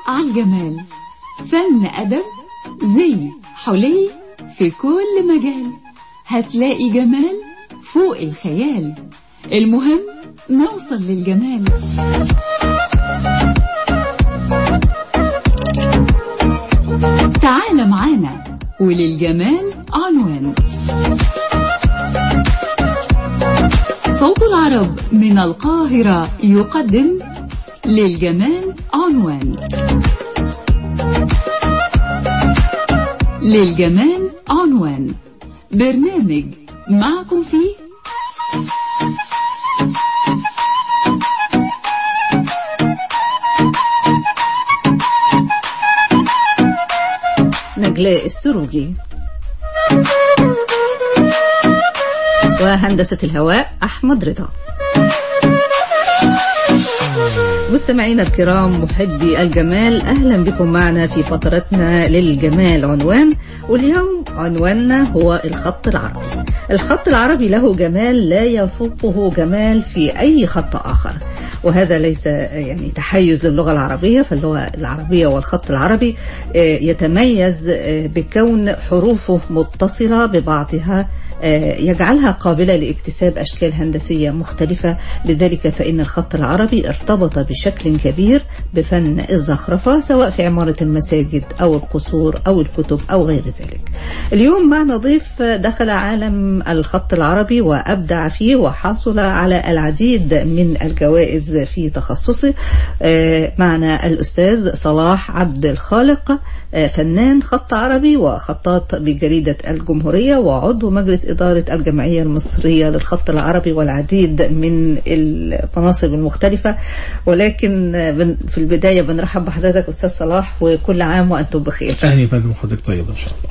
عالجمال فن أدب زي حلي في كل مجال هتلاقي جمال فوق الخيال المهم نوصل للجمال تعال معانا وللجمال عنوان صوت العرب من القاهرة يقدم للجمال عنوان للجمال عنوان برنامج معكم فيه نجلاء السروجي وهندسة الهواء أحمد رضا مستمعينا الكرام محبي الجمال أهلا بكم معنا في فترتنا للجمال عنوان واليوم عنواننا هو الخط العربي الخط العربي له جمال لا يفوقه جمال في أي خط آخر وهذا ليس يعني تحيز للغة العربية فاللغة العربية والخط العربي يتميز بكون حروفه متصلة ببعضها يجعلها قابلة لاكتساب أشكال هندسية مختلفة لذلك فإن الخط العربي ارتبط بشكل كبير بفن الزخرفة سواء في عمارة المساجد أو القصور أو الكتب أو غير ذلك اليوم معنا ضيف دخل عالم الخط العربي وأبدع فيه وحصل على العديد من الجوائز في تخصصه معنا الأستاذ صلاح عبد الخالق فنان خط عربي وخطاط بجريدة الجمهورية وعضو مجلس إدارة الجمعية المصرية للخط العربي والعديد من المناصب المختلفة ولكن في البداية بنرحب بحضرتك أستاذ صلاح وكل عام وأنتم بخير أهلا يا فندم وحضرتك طيب إن شاء الله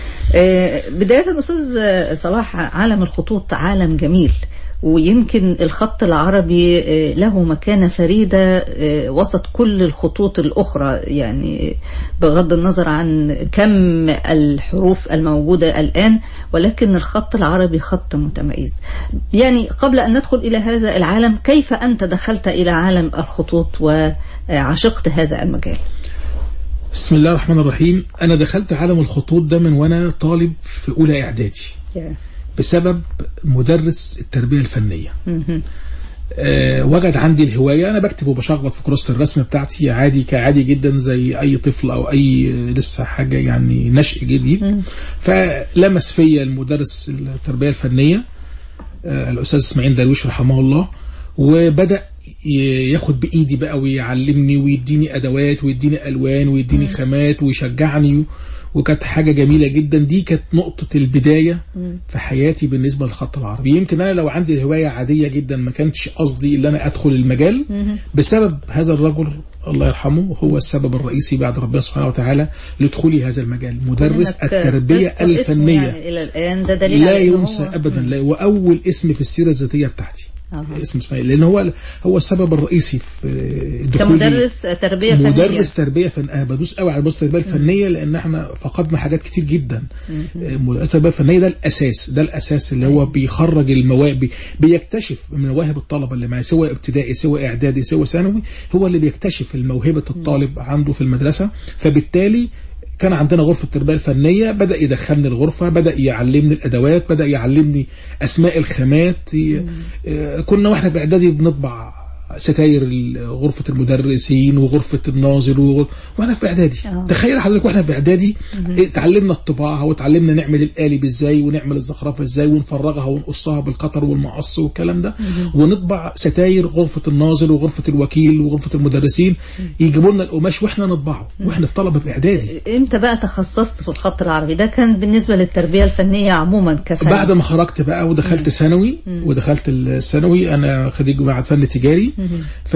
بداية أستاذ صلاح عالم الخطوط عالم جميل ويمكن الخط العربي له مكانة فريدة وسط كل الخطوط الأخرى يعني بغض النظر عن كم الحروف الموجودة الآن ولكن الخط العربي خط متميز يعني قبل أن ندخل إلى هذا العالم كيف أنت دخلت إلى عالم الخطوط وعشقت هذا المجال بسم الله الرحمن الرحيم أنا دخلت عالم الخطوط ده من وأنا طالب في أولى إعدادي yeah. بسبب مدرس التربية الفنية أه وجد عندي الهواية أنا بكتب وبشخبط في كراسة الرسم بتاعتي عادي كعادي جدا زي أي طفل أو أي لسه حاجة يعني نشء جديد فلمس فيا المدرس التربية الفنية أه الأستاذ إسماعيل درويش رحمه الله وبدأ ياخد بإيدي بقى ويعلمني ويديني أدوات ويديني ألوان ويديني خامات ويشجعني وكانت حاجة جميلة جدا دي كانت نقطة البداية في حياتي بالنسبة للخط العربي يمكن أنا لو عندي هواية عادية جدا ما كانتش قصدي إن أنا أدخل المجال بسبب هذا الرجل الله يرحمه هو السبب الرئيسي بعد ربنا سبحانه وتعالى لدخولي هذا المجال مدرس التربية الفنية يعني إلى الآن ده دليل لا ينسى أبدا لا وأول اسم في السيرة الذاتية بتاعتي أه. اسم اسماعيل لان هو هو السبب الرئيسي في كمدرس تربيه فنيه مدرس تربيه فنيه بدوس قوي على التربيه الفنيه لان احنا فقدنا حاجات كتير جدا مدرس التربيه الفنيه ده الاساس ده الاساس اللي هو بيخرج المواهب بيكتشف من مواهب الطلبه اللي معاه سواء ابتدائي سواء اعدادي سواء ثانوي هو اللي بيكتشف الموهبه الطالب عنده في المدرسه فبالتالي كان عندنا غرفة التربية الفنية بدأ يدخلني الغرفة بدأ يعلمني الأدوات بدأ يعلمني أسماء الخامات كنا واحنا بإعدادي بنطبع ستاير غرفة المدرسين وغرفة الناظر وغر... وانا في اعدادي أوه. تخيل حضرتك واحنا في اعدادي اتعلمنا الطباعة وتعلمنا نعمل القالب ازاي ونعمل الزخرفة ازاي ونفرغها ونقصها بالقطر والمقص والكلام ده ونطبع ستاير غرفة الناظر وغرفة الوكيل وغرفة المدرسين يجيبوا لنا القماش واحنا نطبعه واحنا الطلبة في اعدادي امتى بقى تخصصت في الخط العربي ده كان بالنسبة للتربية الفنية عموما كفن بعد ما خرجت بقى ودخلت ثانوي ودخلت الثانوي انا خريج معهد فن تجاري ف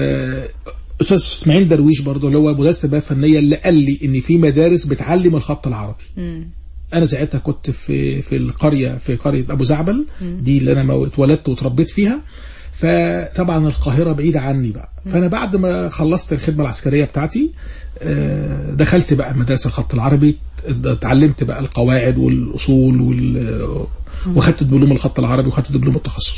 استاذ اسماعيل درويش برضه اللي هو مدرس التربيه الفنيه اللي قال لي ان في مدارس بتعلم الخط العربي م. انا ساعتها كنت في في القريه في قريه ابو زعبل م. دي اللي انا اتولدت وتربيت فيها فطبعا القاهره بعيده عني بقى فانا بعد ما خلصت الخدمه العسكريه بتاعتي دخلت بقى مدرسه الخط العربي اتعلمت بقى القواعد والاصول وال وخدت دبلوم الخط العربي وخدت دبلوم التخصص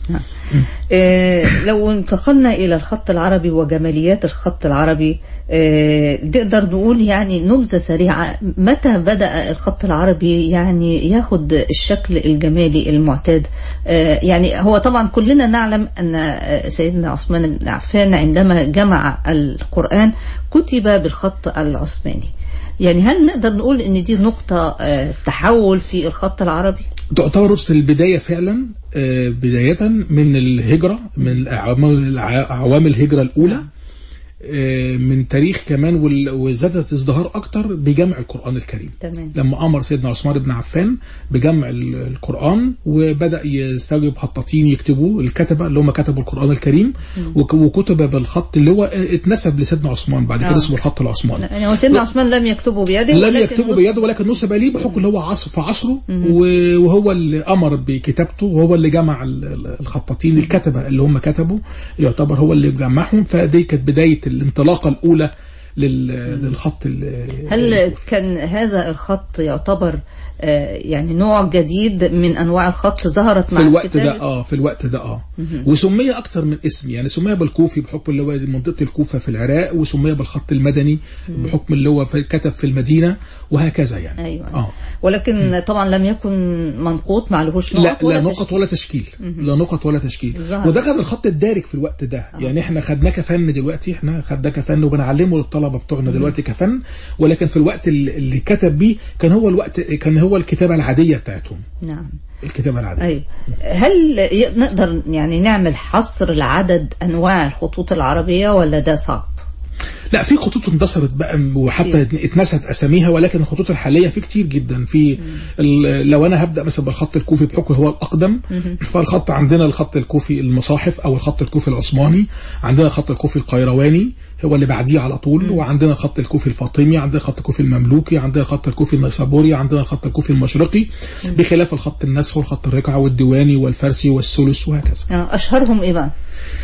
آه، لو انتقلنا إلى الخط العربي وجماليات الخط العربي آه، نقدر نقول يعني نبذة سريعة متى بدأ الخط العربي يعني ياخد الشكل الجمالي المعتاد آه، يعني هو طبعا كلنا نعلم أن آه، سيدنا عثمان بن عفان عندما جمع القرآن كتب بالخط العثماني يعني هل نقدر نقول ان دي نقطة آه، تحول في الخط العربي؟ تعتبر في البداية فعلا آه، بداية من الهجرة من أعوام أعوام الهجرة الأولى آه، من تاريخ كمان وال- وزادت ازدهار أكتر بجمع القرآن الكريم تمام لما أمر سيدنا عثمان بن عفان بجمع ال- القرآن وبدأ يستوجب خطاطين يكتبوا الكتبة اللي هم كتبوا القرآن الكريم وك- وكتب بالخط اللي هو اتنسب لسيدنا عثمان بعد كده آه. اسمه الخط العثماني يعني هو سيدنا عثمان لم يكتبه بيده لم ولكن يكتبه نص- بيده ولكن نسب ليه بحكم اللي هو عصر في عصره و- وهو اللي امر بكتابته وهو اللي جمع ال- ال- الخطاطين الكتبه اللي هم كتبوا يعتبر هو اللي جمعهم فدي كانت بدايه الانطلاقه الاولى لل- للخط ال- هل كان هذا الخط يعتبر آه، يعني نوع جديد من انواع الخط ظهرت مع في الوقت ده الكتابة؟ اه في الوقت ده اه وسمي اكتر من اسم يعني سمي بالكوفي بحكم اللي هو منطقه الكوفه في العراق وسمي بالخط المدني بحكم اللي هو في كتب في المدينه وهكذا يعني ايوه اه ولكن طبعا لم يكن منقوط ما لهوش لا نقط لا ولا نقط ولا تشكيل لا نقط ولا تشكيل ظهر. وده كان الخط الدارج في الوقت ده يعني احنا خدناه كفن دلوقتي احنا خدناه كفن وبنعلمه للطلبه بتوعنا دلوقتي كفن ولكن في الوقت اللي اللي كتب بيه كان هو الوقت كان هو الكتابه العاديه بتاعتهم نعم الكتابه العاديه ايوه هل ي- نقدر يعني نعمل حصر لعدد انواع الخطوط العربيه ولا ده صعب؟ لا في خطوط اندثرت بقى وحتى اتنست اساميها ولكن الخطوط الحاليه في كتير جدا في ال- لو انا هبدا مثلا بالخط الكوفي بحكم هو الاقدم فالخط عندنا الخط الكوفي المصاحف او الخط الكوفي العثماني عندنا الخط الكوفي القيرواني هو اللي بعديه على طول وعندنا الخط الكوفي الفاطمي عندنا الخط الكوفي المملوكي عندنا الخط الكوفي النيسابوري عندنا الخط الكوفي المشرقي بخلاف الخط النسخ والخط الرقعه والديواني والفارسي والثلث وهكذا آه، اشهرهم ايه بقى؟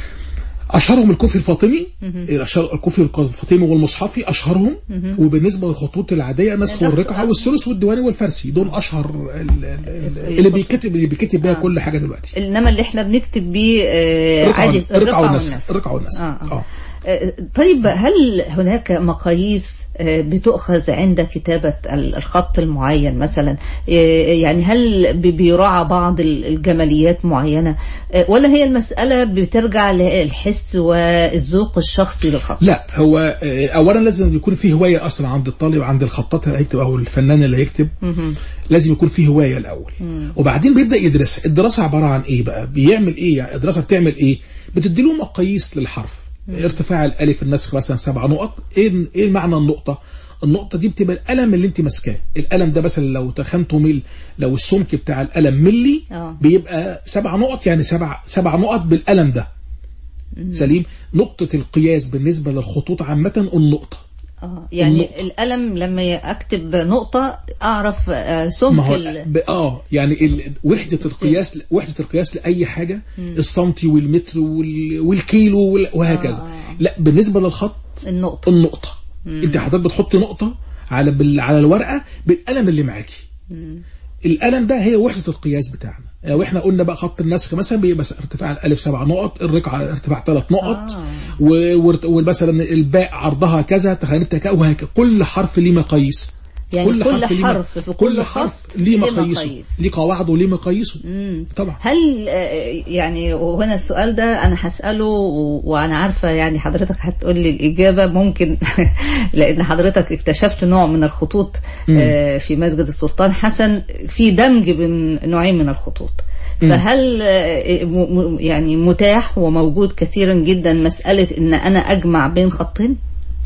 اشهرهم الكوفي الفاطمي الأشهر الكوفي الفاطمي والمصحفي اشهرهم وبالنسبه للخطوط العاديه النسخ والرقعه والثلث والديواني والفارسي دول اشهر ال- ال- ال- اللي بيكتب اللي بيكتب بيها كل حاجه دلوقتي انما اللي احنا بنكتب بيه آه، الرقعه عادي والنسخ الرقعه والنسخ والنسخ. الرقعه والنسخ آه، آه. اه آه، طيب هل هناك مقاييس آه، بتؤخذ عند كتابة ال- الخط المعين مثلا آه، يعني هل بي- بيراعى بعض ال- الجماليات معينة آه، ولا هي المسألة بترجع للحس والذوق الشخصي للخط لا هو آه، اولا لازم يكون في هوايه اصلا عند الطالب عند الخطاط اللي هيكتب او الفنان اللي هيكتب لازم يكون في هوايه الاول وبعدين بيبدا يدرسها الدراسه عباره عن ايه بقى بيعمل ايه يعني الدراسه بتعمل ايه بتدي له مقاييس للحرف ارتفاع الالف النسخ مثلا سبع نقط ايه ايه معنى النقطه النقطة دي بتبقى القلم اللي انت ماسكاه، القلم ده مثلا لو تخنته ميل لو السمك بتاع القلم ملي آه. بيبقى سبع نقط يعني سبع سبع نقط بالقلم ده. سليم؟ نقطة القياس بالنسبة للخطوط عامة النقطة. آه، يعني النقطة. القلم لما اكتب نقطة اعرف آه، سمك ما هو ال- ب- اه يعني ال- وحده القياس وحده القياس لاي حاجه السنتي والمتر وال- والكيلو وال- وهكذا آه. لا بالنسبه للخط النقطة النقطه انت حضرتك بتحط نقطه على بال على الورقه بالقلم اللي معاكي القلم ده هي وحده القياس بتاعنا لو احنا قلنا بقى خط النسخ مثلا بيبقى بس ارتفاع الالف سبع نقط الرقعه ارتفاع ثلاث نقط آه. و- ورت- ومثلا الباء عرضها كذا تخانتها كذا وهكذا كل حرف ليه مقاييس يعني كل ليه م- حرف في كل خط ليه ليه مقاييسه مقاييس. ليه قواعده وليه مقاييسه طبعا هل آه، يعني وهنا السؤال ده انا هسأله و- وانا عارفة يعني حضرتك هتقول لي الإجابة ممكن لأن حضرتك اكتشفت نوع من الخطوط آه، في مسجد السلطان حسن في دمج بين نوعين من الخطوط فهل آه، م- م- يعني متاح وموجود كثيرا جدا مسألة ان انا اجمع بين خطين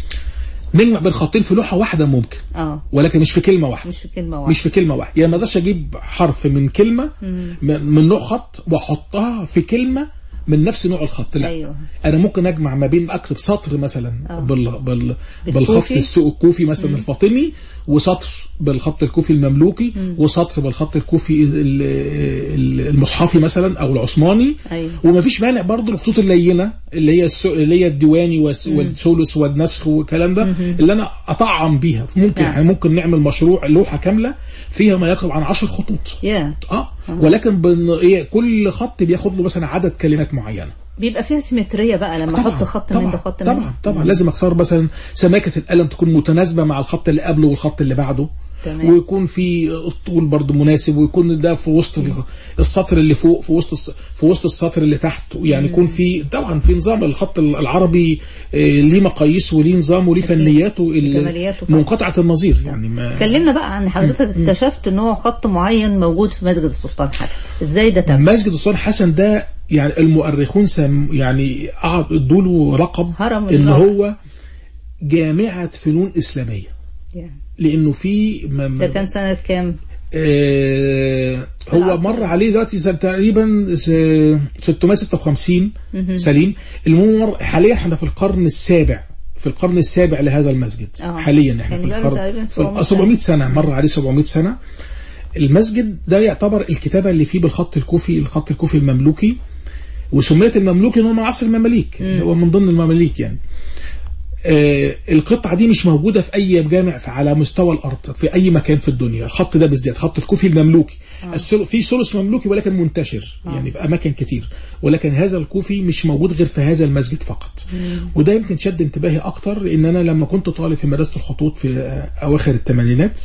نجمع بين خطين في لوحه واحده ممكن اه ولكن مش في كلمه واحده مش في كلمة واحدة مش في كلمه واحده يعني ما اقدرش اجيب حرف من كلمه من من نوع خط واحطها في كلمه من نفس نوع الخط لا أيوه. انا ممكن اجمع ما بين اكتب سطر مثلا آه. بال بال بالكوفي. بالخط السوق الكوفي مثلا الفاطمي وسطر بالخط الكوفي المملوكي وسطر بالخط الكوفي ال- ال- المصحفي مثلا او العثماني أيوه. وما فيش مانع برضه الخطوط اللينه اللي هي السو... اللي هي الديواني والس- والثلث والنسخ والكلام ده اللي انا اطعم بيها ممكن نعم. يعني ممكن نعمل مشروع لوحه كامله فيها ما يقرب عن 10 خطوط يا اه ولكن بن... إيه كل خط بياخد له مثلا عدد كلمات معينه بيبقى فيها سيمترية بقى لما احط خط من ده خط من طبعا ده طبعا لازم اختار مثلا سماكه القلم تكون متناسبه مع الخط اللي قبله والخط اللي بعده تمام. ويكون في الطول برضه مناسب ويكون ده في وسط ال- السطر اللي فوق في وسط الس- في وسط السطر اللي تحت يعني يكون في طبعا في نظام الخط العربي آه، ليه مقاييس وليه نظام وليه فنياته ال- كمالياته طبعا. منقطعه النظير يعني ما كلمنا بقى عن حضرتك اكتشفت نوع خط معين موجود في مسجد السلطان حسن ازاي ده تم مسجد السلطان حسن ده يعني المؤرخون سم يعني قعد ادوا له لقب هرم ان الرابع. هو جامعه فنون اسلاميه يا. لانه في م- ده كان سنة كام آه هو العصر. مر عليه دلوقتي سنة تقريبا س- 656 سليم المهم مر- حاليا احنا في القرن السابع في القرن السابع لهذا المسجد آه. حاليا احنا يعني في بقاله القرن تقريباً في 700 ال- 700 سنة مر عليه 700 سنة المسجد ده يعتبر الكتابة اللي فيه بالخط الكوفي الخط الكوفي المملوكي وسميت المملوكي ان هو من عصر المماليك هو من ضمن المماليك يعني آه، القطعة دي مش موجودة في أي جامع في- على مستوى الأرض في أي مكان في الدنيا الخط ده بالذات خط الكوفي المملوكي السل... في ثلث مملوكي ولكن منتشر يعني في أماكن كتير ولكن هذا الكوفي مش موجود غير في هذا المسجد فقط وده يمكن شد انتباهي أكتر لأن أنا لما كنت طالب في مدرسة الخطوط في آه، أواخر الثمانينات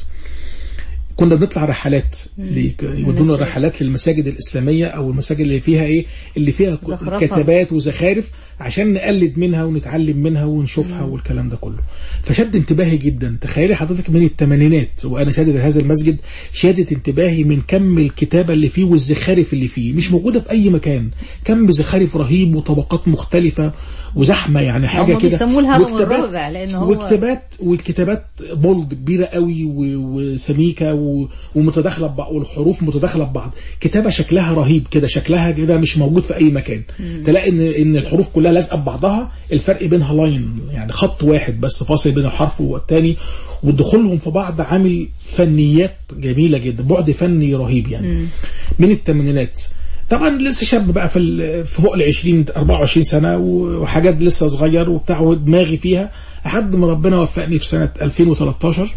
كنا بنطلع رحلات ليك- يودونا رحلات للمساجد الإسلامية أو المساجد اللي فيها إيه اللي فيها ك- زخرفة. كتابات وزخارف عشان نقلد منها ونتعلم منها ونشوفها والكلام ده كله فشد انتباهي جدا تخيلي حضرتك من الثمانينات وأنا شادد هذا المسجد شادت انتباهي من كم الكتابة اللي فيه والزخارف اللي فيه مش موجودة في أي مكان كم زخارف رهيب وطبقات مختلفة وزحمة يعني حاجة هم كده بيسموه الهرم وكتابات- الرابع لأن هو- وكتابات والكتابات بولد كبيره قوي و- وسميكه و- ومتداخله ببعض والحروف متداخله ببعض كتابه شكلها رهيب كده شكلها كده مش موجود في اي مكان تلاقي ان ان الحروف كلها لازقه ببعضها الفرق بينها لاين يعني خط واحد بس فاصل بين الحرف والتاني ودخولهم في بعض عامل فنيات جميله جدا بعد فني رهيب يعني من الثمانينات طبعا لسه شاب بقى في ال- في فوق ال 20 24 سنه وحاجات لسه صغير وبتاع ودماغي فيها لحد ما ربنا وفقني في سنه 2013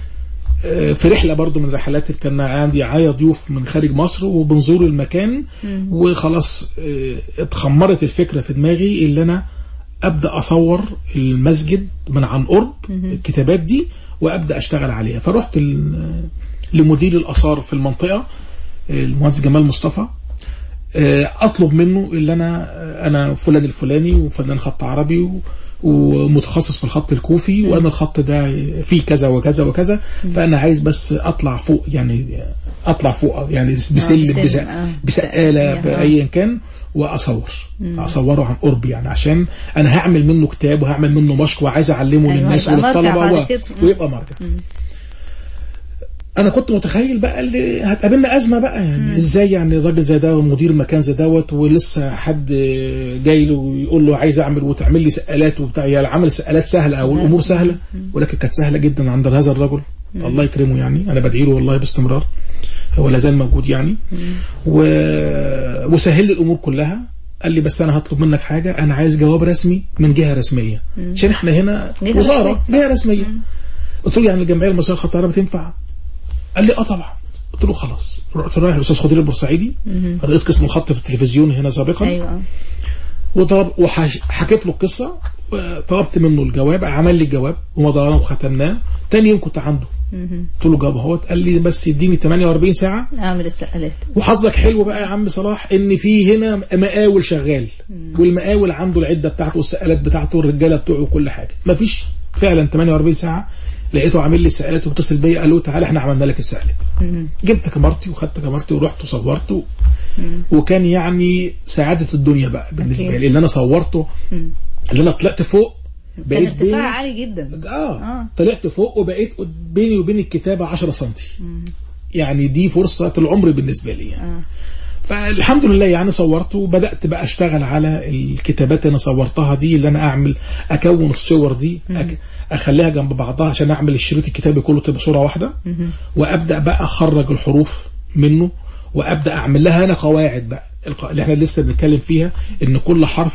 آه، في رحله برضو من الرحلات اللي كان عندي معايا ضيوف من خارج مصر وبنزور المكان وخلاص آه، اتخمرت الفكره في دماغي اللي انا ابدا اصور المسجد من عن قرب الكتابات دي وابدا اشتغل عليها فرحت ال- لمدير الاثار في المنطقه المهندس جمال مصطفى آه، اطلب منه اللي انا انا فلان الفلاني وفنان خط عربي و- ومتخصص في الخط الكوفي وانا الخط ده فيه كذا وكذا وكذا فانا عايز بس اطلع فوق يعني اطلع فوق يعني بسلم بسلم، بس- آه. بسقاله آه. بايا كان واصور اصوره عن قرب يعني عشان انا هعمل منه كتاب وهعمل منه مشق وعايز اعلمه أيوة، للناس هيبقى مرجع وللطلبه بعد و- كده. ويبقى مرجع انا كنت متخيل بقى اللي هتقابلنا ازمه بقى يعني ازاي يعني الراجل زي ده ومدير مكان زي دوت ولسه حد جاي له ويقول له عايز اعمل وتعمل لي سقالات وبتاع يعني عمل سقالات سهله او الامور سهله ولكن كانت سهله جدا عند هذا الرجل الله يكرمه يعني انا بدعي له والله باستمرار هو لا زال موجود يعني و... وسهل لي الامور كلها قال لي بس انا هطلب منك حاجه انا عايز جواب رسمي من جهه رسميه عشان احنا هنا جهة وزاره رسمية. جهه رسميه قلت له يعني الجمعيه المصريه للخط العربي تنفع قال لي اه طبعا قلت له خلاص رحت رايح الاستاذ خضير البورسعيدي رئيس قسم الخط في التلفزيون هنا سابقا ايوه وطلب وحكيت له القصه وطلبت منه الجواب عمل لي الجواب ومضيناه وختمناه تاني يوم كنت عنده قلت له جواب اهوت قال لي بس يديني 48 ساعه اعمل السقالات وحظك حلو بقى يا عم صلاح ان في هنا مقاول شغال والمقاول عنده العده بتاعته والسقالات بتاعته والرجاله بتوعه وكل حاجه مفيش فعلا 48 ساعه لقيته عامل لي السقالات واتصل بيا قال له تعالى احنا عملنا لك السقالات جبت كاميرتي وخدت كاميرتي ورحت وصورت و... وكان يعني سعاده الدنيا بقى بالنسبه أكيد. لي اللي انا صورته اللي انا طلعت فوق كان بقيت ارتفاع بين عالي جدا آه. آه. اه طلعت فوق وبقيت قد- بيني وبين الكتابه 10 سم يعني دي فرصه العمر بالنسبه لي يعني. آه. فالحمد لله يعني صورت وبدات بقى اشتغل على الكتابات اللي انا صورتها دي اللي انا اعمل اكون الصور دي أك... اخليها جنب بعضها عشان اعمل الشريط الكتابي كله تبقى صوره واحده وابدا بقى اخرج الحروف منه وابدا اعمل لها انا قواعد بقى الق- اللي احنا لسه بنتكلم فيها ان كل حرف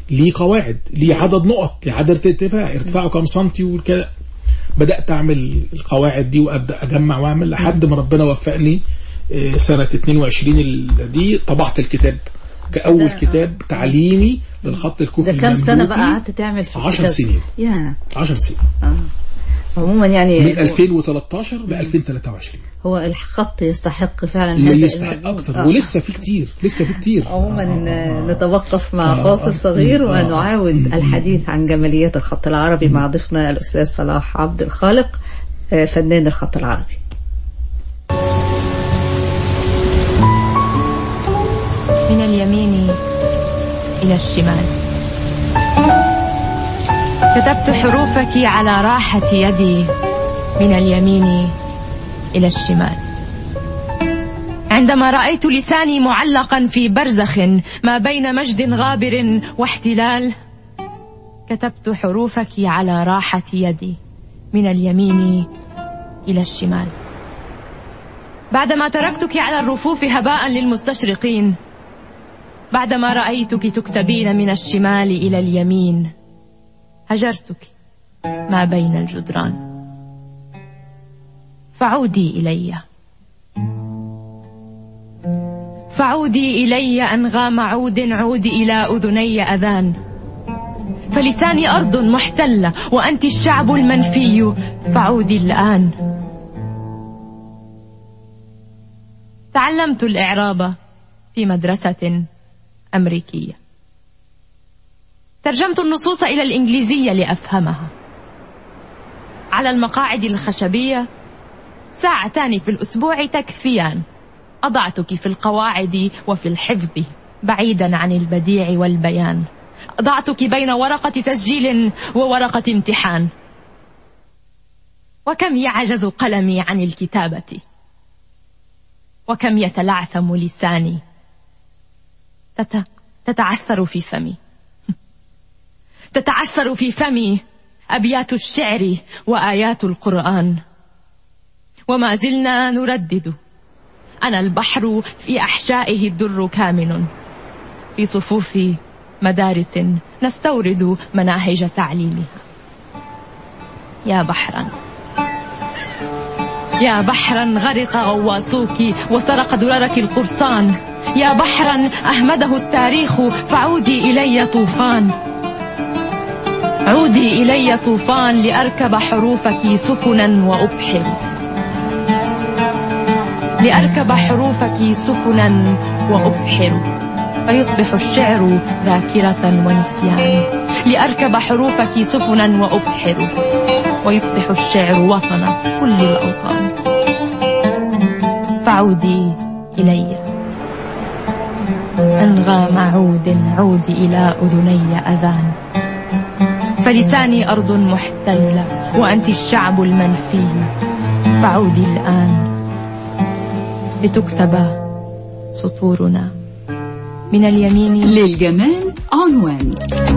ليه قواعد ليه عدد نقط ليه عدد ارتفاع ارتفاعه كام سنتي وكده بدات اعمل القواعد دي وابدا اجمع واعمل لحد ما ربنا وفقني آه، سنه 22 ال- دي طبعت الكتاب كاول ده- كتاب تعليمي للخط الكوفي ده كام سنة المملوكي. بقى قعدت تعمل في 10 الكتاب؟ سنين يا 10 سنين عموما يعني من 2013 ل 2023 هو الخط يستحق فعلا اللي هذا يستحق المجهود. اكتر آه. ولسه في كتير لسه في كتير عموما آه. نتوقف مع آه. فاصل صغير آه. ونعاود الحديث عن جماليات الخط العربي مع ضيفنا الأستاذ صلاح عبد الخالق آه، فنان الخط العربي من اليمين إلى الشمال كتبت حروفك على راحة يدي من اليمين إلى الشمال عندما رأيت لساني معلقا في برزخ ما بين مجد غابر واحتلال كتبت حروفك على راحة يدي من اليمين إلى الشمال بعدما تركتك على الرفوف هباء للمستشرقين بعدما رأيتك تكتبين من الشمال إلى اليمين هجرتك ما بين الجدران فعودي إلي فعودي إلي أنغام عود عود إلى أذني أذان فلساني أرض محتلة وأنت الشعب المنفي فعودي الآن تعلمت الإعراب في مدرسة أمريكية ترجمت النصوص إلى الإنجليزية لأفهمها على المقاعد الخشبية ساعتان في الأسبوع تكفيان أضعتك في القواعد وفي الحفظ بعيدا عن البديع والبيان أضعتك بين ورقة تسجيل وورقة امتحان وكم يعجز قلمي عن الكتابة وكم يتلعثم لساني تت... تتعثر في فمي تتعثر في فمي أبيات الشعر وآيات القرآن وما زلنا نردد أنا البحر في أحشائه الدر كامن في صفوف مدارس نستورد مناهج تعليمها يا بحرا يا بحرا غرق غواصوك وسرق دررك القرصان يا بحرا أهمده التاريخ فعودي إلي طوفان عودي إلي طوفان لأركب حروفك سفنا وأبحر لأركب حروفك سفنا وأبحر فيصبح الشعر ذاكرة ونسيان لأركب حروفك سفنا وأبحر ويصبح الشعر وطن كل الأوطان فعودي إلي أنغام عود عودي إلى أذني أذان فلساني أرض محتلة وأنت الشعب المنفي فعودي الآن لتكتب سطورنا من اليمين للجمال عنوان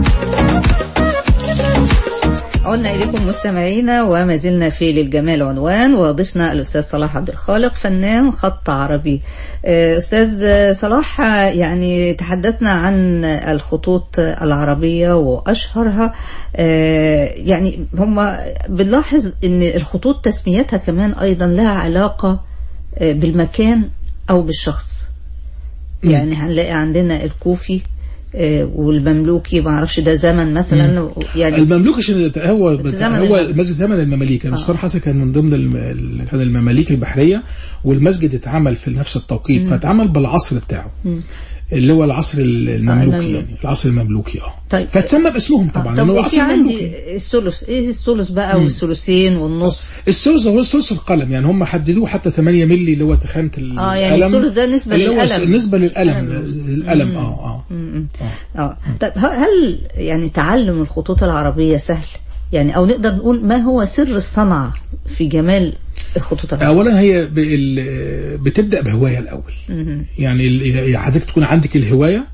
عدنا إليكم مستمعينا وما زلنا في للجمال عنوان وضيفنا الأستاذ صلاح عبد الخالق فنان خط عربي آه، أستاذ صلاح آه، يعني تحدثنا عن الخطوط العربية وأشهرها آه، يعني هم بنلاحظ أن الخطوط تسميتها كمان أيضا لها علاقة آه، بالمكان أو بالشخص يعني هنلاقي عندنا الكوفي آه، والمملوكي ما اعرفش ده زمن مثلا يعني المملوك عشان هو في زمن هو الم- المسجد زمن المماليك المسطر حسن كان من ضمن الم- ال- كان المماليك البحريه والمسجد اتعمل في نفس التوقيت فاتعمل بالعصر بتاعه اللي هو العصر المملوكي المملوك. يعني العصر المملوكي اه طيب. فتسمى باسمهم طبعا طب لأنه وفي العصر عندي المملوكي الثلث ايه الثلث بقى والثلثين والنص الثلث هو ثلث القلم يعني هم حددوه حتى 8 مللي اللي هو تخانه القلم اه يعني الثلث ده نسبة اللي هو للقلم. بالنسبه للقلم قلم. القلم اه اه اه طب ه- هل يعني تعلم الخطوط العربية سهل يعني او نقدر نقول ما هو سر الصنعة في جمال الخطوط العربية اولا هي ب- ال- بتبدا بهوايه الاول يعني ال- حضرتك تكون عندك الهوايه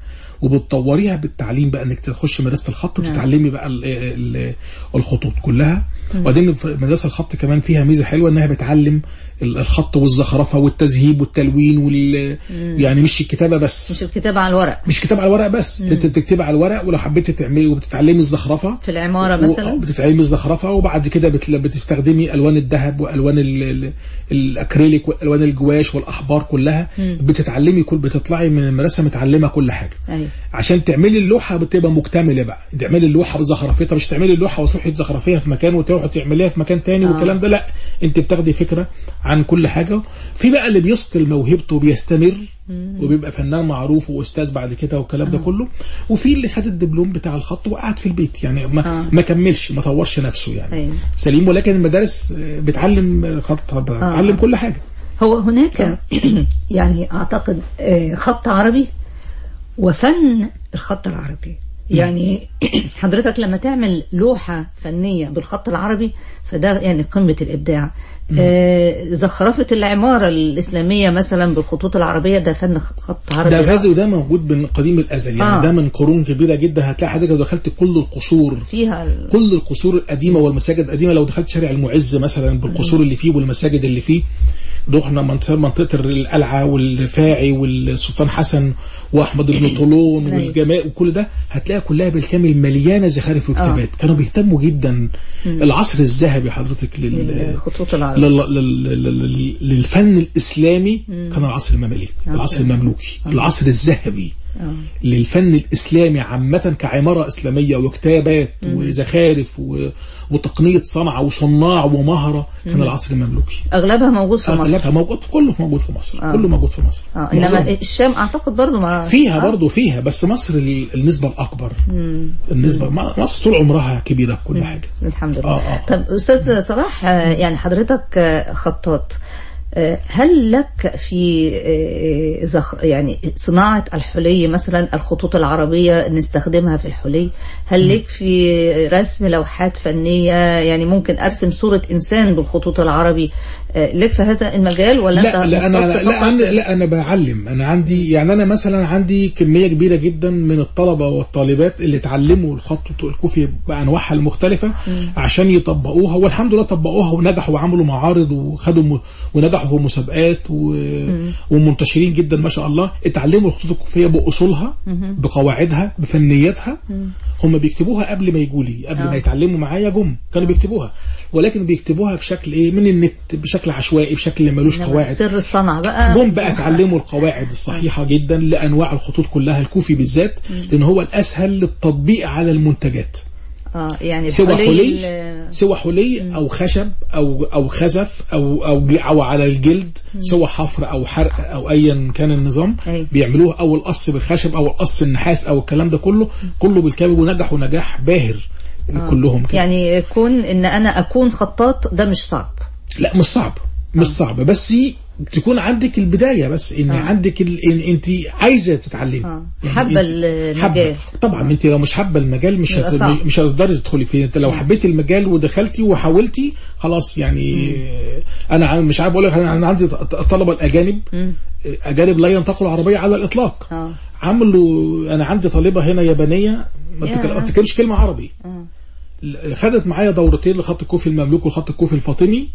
وبتطوريها بالتعليم بقى انك تخش مدرسه الخط وتتعلمي بقى ال- ال- الخطوط كلها وبعدين في مدرسه الخط كمان فيها ميزه حلوه انها بتعلم ال- الخط والزخرفه والتذهيب والتلوين وال يعني مش الكتابه بس مش الكتابة على الورق مش كتاب على الورق بس انت بتكتبي على الورق ولو حبيتي تعملي وبتتعلمي الزخرفه في العمارة مثلا بتتعلمي الزخرفه وبعد كده بتل- بتستخدمي الوان الذهب والوان ال- ال- الاكريليك والوان الجواش والاحبار كلها بتتعلمي كل بتطلعي من المدرسه متعلمه كل حاجه أيوة. عشان تعملي اللوحه بتبقى مكتمله بقى تعملي اللوحه بزخرفتها مش تعملي اللوحه وتروحي تزخرفيها في مكان وتروحي تعمليها في مكان تاني آه. والكلام ده لا انت بتاخدي فكره عن كل حاجه في بقى اللي بيثقل موهبته وبيستمر وبيبقى فنان معروف واستاذ بعد كده والكلام ده كله وفي اللي خد الدبلوم بتاع الخط وقعد في البيت يعني ما, آه. ما كملش ما طورش نفسه يعني أيوة. سليم ولكن المدارس آه، بتعلم خط بتعلم كل حاجه هو هناك يعني أعتقد آه، خط عربي وفن الخط العربي يعني حضرتك لما تعمل لوحة فنية بالخط العربي فده يعني قمة الإبداع آه، زخرفة العمارة الإسلامية مثلا بالخطوط العربية ده فن خط عربي ده رائع. هذا وده موجود من قديم الازل يعني آه. ده من قرون كبيره جدا هتلاقي حضرتك لو دخلت كل القصور فيها ال- كل القصور القديمه والمساجد القديمه لو دخلت شارع المعز مثلا بالقصور اللي فيه والمساجد اللي فيه رحنا منطقه منطقه القلعه والفاعي والسلطان حسن واحمد بن طولون أيوة. والجماء وكل ده هتلاقيها كلها بالكامل مليانه زخارف وكتابات كانوا بيهتموا جدا العصر الذهبي حضرتك لل الخطوط العربية لل- لل- لل- للفن الاسلامي كان العصر المماليك العصر المملوكي العصر الذهبي للفن الاسلامي عامه كعماره اسلاميه وكتابات وزخارف و- وتقنيه صنعه وصناع ومهره كان العصر المملوكي أغلبها موجود في مصر اغلبها موجود في كله موجود في مصر آه. كله موجود في مصر آه. إنما معظمه. الشام أعتقد برضو مع فيها آه. برضه فيها بس مصر ال- النسبه الاكبر النسبه مصر طول عمرها كبيره في كل حاجه الحمد لله آه، آه. طب أستاذ صلاح آه، يعني حضرتك آه، خطاط آه، هل لك في آه، زخ يعني صناعة الحلي مثلا الخطوط العربية نستخدمها في الحلي هل لك في رسم لوحات فنية يعني ممكن أرسم صورة إنسان بالخطوط العربي آه، لك في هذا المجال ولا لا أنت لا انا مختص لا فقط؟ انا لا انا بعلم انا عندي يعني انا مثلا عندي كميه كبيره جدا من الطلبه والطالبات اللي اتعلموا الخط الكوفي بانواعها المختلفه عشان يطبقوها والحمد لله طبقوها ونجحوا وعملوا معارض وخدوا م- ونجحوا في مسابقات و... ومنتشرين جدا ما شاء الله اتعلموا الخطوط الكوفيه باصولها بقواعدها بفنياتها هم بيكتبوها قبل ما يجوا لي قبل ما يتعلموا معايا جم كانوا بيكتبوها ولكن بيكتبوها بشكل ايه من النت بشكل عشوائي بشكل ملوش إنما قواعد سر الصنعة بقى جم بقى اتعلموا القواعد الصحيحة جدا لأنواع الخطوط كلها الكوفي بالذات لأن هو الأسهل للتطبيق على المنتجات اه يعني سوى الحلي حلي ال- سوى حلي أو خشب أو أو خزف أو أو ج- أو على الجلد سوى حفر أو حرق أو أيا كان النظام أيوة. بيعملوه أو القص بالخشب أو القص النحاس أو الكلام ده كله كله بالكامل ونجحوا نجاح باهر كلهم كده يعني يكون ان انا اكون خطاط ده مش صعب لا مش صعب مش صعب بس تكون عندك البداية بس ان آه. عندمك ال... إن انت عايزة تتعلمي آه. يعني حابة أنت المجال. حابة. طبعا انت لو مش حابة المجال مش يبقى هت... صعب. مش هتقدري تدخلي فيه انت لو حبيتي المجال ودخلتي وحاولتي خلاص يعني انا عا- مش عارف اقول لك انا عندي ط- طلبة الاجانب اجانب لا ينطقوا العربية على الاطلاق اه عملوا انا عندي طالبة هنا يابانية ما يا. بتك- ما بتتكلمش كلمة عربي اه خدت معايا دورتين لخط الكوفي المملوك والخط الكوفي الفاطمي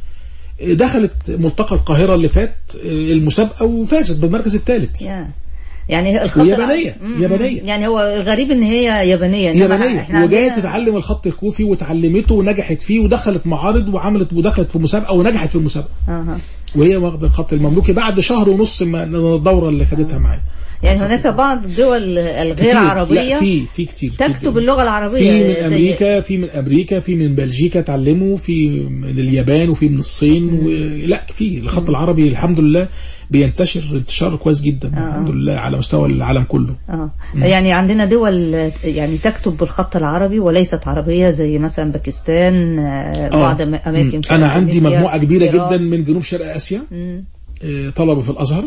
دخلت ملتقى القاهرة اللي فات المسابقة وفازت بالمركز الثالث يا. يعني الخط ويابانية، الع- مم. يابانية. يعني هو الغريب ان هي يابانيه إنما يابانية إحنا وجاية عندنا- تتعلم الخط الكوفي وتعلمته ونجحت فيه ودخلت معارض وعملت ودخلت في مسابقة ونجحت في المسابقة آه. وهي واخدة الخط المملوكي بعد شهر ونص من الدورة اللي خدتها معايا يعني هناك بعض الدول الغير كتير. عربيه لا في في كتير تكتب كتير. اللغه العربيه في من زي- امريكا في من امريكا في من بلجيكا اتعلموا في من اليابان وفي من الصين و... لا في الخط العربي الحمد لله بينتشر انتشار كويس جدا الحمد لله على مستوى العالم كله اه يعني عندنا دول يعني تكتب بالخط العربي وليست عربيه زي مثلا باكستان آه، بعض أما- اماكن مم. في انا عندي إندونيسيا، مجموعه كبيره إيران. جدا من جنوب شرق اسيا مم. آه، طلبه في الازهر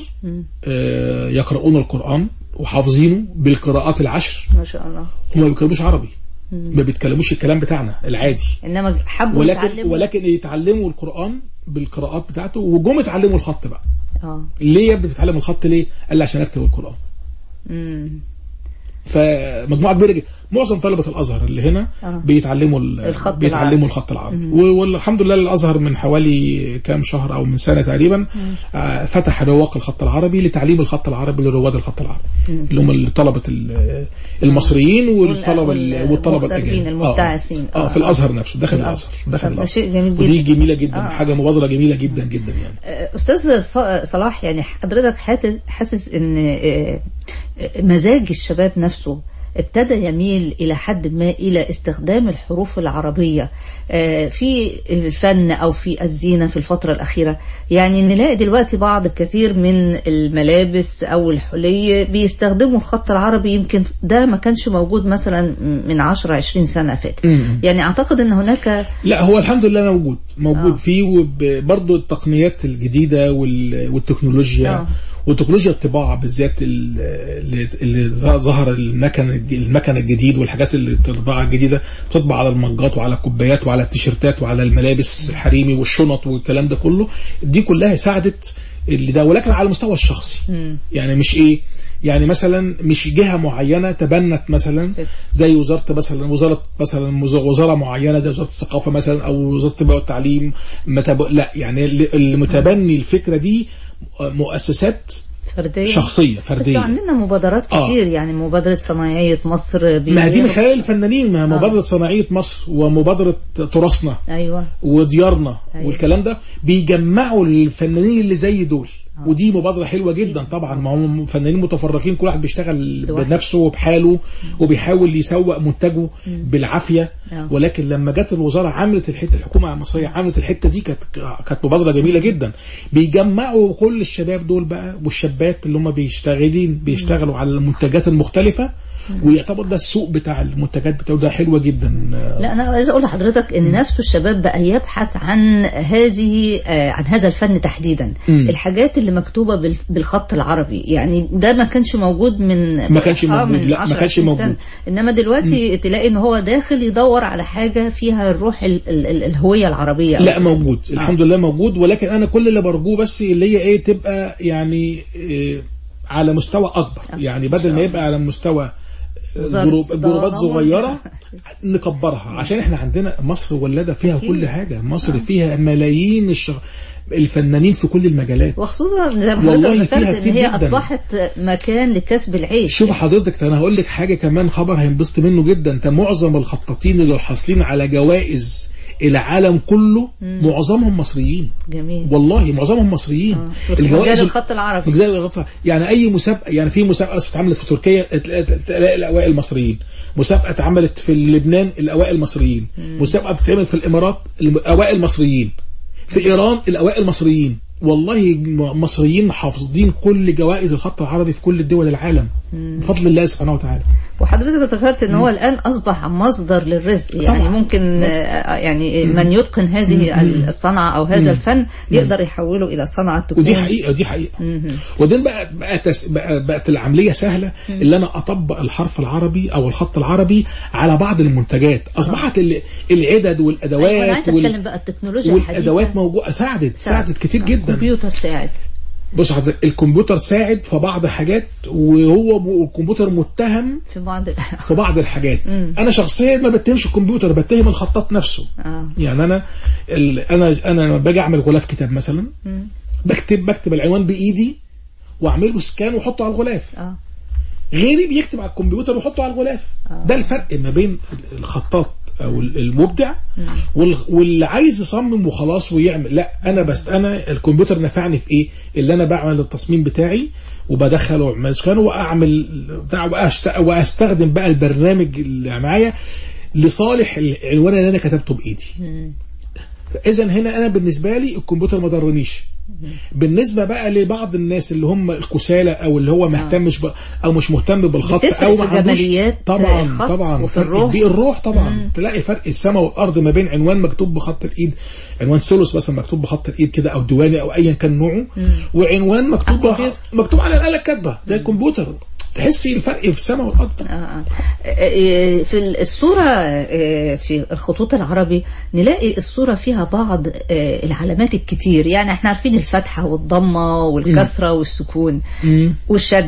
آه، يقرؤون القران وحافظينه بالقراءات العشر ما شاء الله هم ما بيتكلموش عربي ما بيتكلموش الكلام بتاعنا العادي انما حبوا ولكن يتعلموا ولكن يتعلموا القران بالقراءات بتاعته وجم اتعلموا الخط بقى اه ليه يا ابني بتتعلم الخط ليه؟ قال لي عشان اكتب القران مم. فمجموعه كبيره جدا معظم طلبه الازهر اللي هنا آه. بيتعلموا ال- الخط بيتعلموا العربي. الخط العربي و- والحمد لله الازهر من حوالي كام شهر او من سنه تقريبا آه، فتح رواق الخط العربي لتعليم الخط العربي لرواد الخط العربي اللي هم طلبه ال- المصريين والطلبه ال- والطلبه والمغتربين الاجانب آه. المبتعثين. اه آه. في الازهر نفسه داخل في الازهر الأزهر. داخل طب ده الازهر شيء جميل ودي جدا. جميله جدا آه. حاجه مبادره جميله جدا جدا يعني استاذ ص- صلاح يعني حضرتك حات- حاسس ان آه، آه، مزاج الشباب نفسه ابتدى يميل الى حد ما الى استخدام الحروف العربيه آه، في الفن او في الزينه في الفتره الاخيره يعني نلاقي دلوقتي بعض الكثير من الملابس او الحلي بيستخدموا الخط العربي يمكن ده ما كانش موجود مثلا من 10 20 سنه فاتت مم. يعني اعتقد ان هناك لا هو الحمد لله موجود موجود آه. فيه وبرضه التقنيات الجديده وال- والتكنولوجيا آه. وتكنولوجيا الطباعه بالذات ال- اللي, اللي ظهر المكن الج- المكن الجديد والحاجات اللي الطباعه الجديده بتطبع على المجات وعلى الكوبايات وعلى التيشيرتات وعلى الملابس الحريمي والشنط والكلام ده كله دي كلها ساعدت اللي ده ولكن على المستوى الشخصي يعني مش ايه يعني مثلا مش جهه معينه تبنت مثلا زي وزاره مثلا وزاره مثلا وز- وزاره معينه زي وزاره الثقافه مثلا او وزاره التربيه والتعليم متب... لا يعني اللي اللي متبني الفكره دي مؤسسات فرديه شخصيه بس فرديه عندنا مبادرات آه. كتير يعني مبادرة صناعية مصر بي- ما هي دي من خلال الفنانين ما مبادره صناعيه مصر ومبادره تراثنا ايوه وديارنا أيوة. والكلام ده بيجمعوا الفنانين اللي زي دول ودي مبادرة حلوة جدا طبعا ما هم فنانين متفرقين كل واحد بيشتغل لوحده. بنفسه وبحاله وبيحاول يسوق منتجه بالعافية آه. ولكن لما جت الوزارة عملت الحتة الحكومة المصرية عملت الحتة دي كانت كانت مبادرة جميلة جدا بيجمعوا كل الشباب دول بقى والشابات اللي هم بيشتغلين بيشتغلوا على المنتجات المختلفة ويعتبر ده السوق بتاع المنتجات بتاعه ده حلوة جدا لا انا عايز اقول لحضرتك ان نفسه الشباب بقى يبحث عن هذه آه، عن هذا الفن تحديدا مم. الحاجات اللي مكتوبه بال- بالخط العربي يعني ده ما كانش موجود من ما كانش آه، موجود، من لا، ما 10 كانش 20 موجود. سنة. انما دلوقتي تلاقي ان هو داخل يدور على حاجه فيها الروح ال- ال- ال- الهويه العربيه لا موجود الحمد لله موجود ولكن انا كل اللي برجوه بس اللي هي ايه تبقى يعني إيه على مستوى اكبر يعني بدل ما يبقى على مستوى وزارة جروب جروبات الضمان. صغيره نكبرها عشان احنا عندنا مصر ولاده فيها كل حاجه مصر فيها ملايين الشغ... الفنانين في كل المجالات وخصوصا زي ما والله حضرتك فيها ذكرت ان كتير هي جداً. اصبحت مكان لكسب العيش شوف حضرتك انا هقول لك حاجه كمان خبر هينبسط منه جدا انت معظم الخطاطين اللي حاصلين على جوائز العالم كله معظمهم مصريين جميل والله معظمهم مصريين في مجال الخط العربي مجال الخط يعني اي مسابقه يعني في مسابقه اتعملت في تركيا تلاقي تلاقي الاوائل المصريين مسابقه اتعملت في لبنان الاوائل المصريين مسابقه بتتعمل في الامارات الاوائل المصريين في ايران الاوائل المصريين والله م- مصريين حافظين كل جوائز الخط العربي في كل دول العالم بفضل الله سبحانه وتعالى وحضرتك ذكرت ان هو الان اصبح مصدر للرزق يعني طبعاً. ممكن آه، يعني من يتقن هذه الصنعه او هذا الفن يقدر يحوله الى صنعه تكون ودي حقيقه دي حقيقه وبعدين بقى بقى تس بقى بقت العمليه سهله اللي انا اطبق الحرف العربي او الخط العربي على بعض المنتجات اصبحت ال- العدد أيوة، انا والادوات عايزه اتكلم بقى التكنولوجيا والادوات الحديثه موجوده ساعدت ساعدت كتير جدا الكمبيوتر ساعد بص حضرتك الكمبيوتر ساعد في بعض حاجات وهو ب- الكمبيوتر متهم في بعض ال- في بعض الحاجات انا شخصيا ما بتهمش الكمبيوتر بتهم الخطاط نفسه آه. يعني انا ال... انا انا لما باجي اعمل غلاف كتاب مثلا بكتب بكتب العنوان بايدي واعمله سكان واحطه على الغلاف اه غيري بيكتب على الكمبيوتر ويحطه على الغلاف ده الفرق ما بين الخطاط او المبدع وال- واللي عايز يصمم وخلاص ويعمل لا انا بس انا الكمبيوتر نفعني في ايه اللي انا بعمل التصميم بتاعي وبدخله واعمل سكان واعمل بتاع وأشت- واستخدم بقى البرنامج اللي معايا لصالح العنوان اللي انا كتبته بايدي اذا هنا انا بالنسبه لي الكمبيوتر ما ضرنيش بالنسبه بقى لبعض الناس اللي هم الكسالى او اللي هو مهتمش ب... او مش مهتم بالخط بتفرق او في ما عندوش- جماليات طبعا الخط طبعا وفي فرق الروح. كبير الروح طبعا تلاقي فرق السماء والارض ما بين عنوان مكتوب بخط الايد عنوان ثلث مثلا مكتوب بخط الايد كده او ديواني او ايا كان نوعه وعنوان مكتوب على بخ... مكتوب على الاله الكاتبه زي الكمبيوتر تحسي الفرق في السماء والارض آه، آه. آه، في الصورة آه، في الخطوط العربي نلاقي الصورة فيها بعض آه، العلامات الكتير يعني احنا عارفين الفتحة والضمة والكسرة والسكون مم. والشدة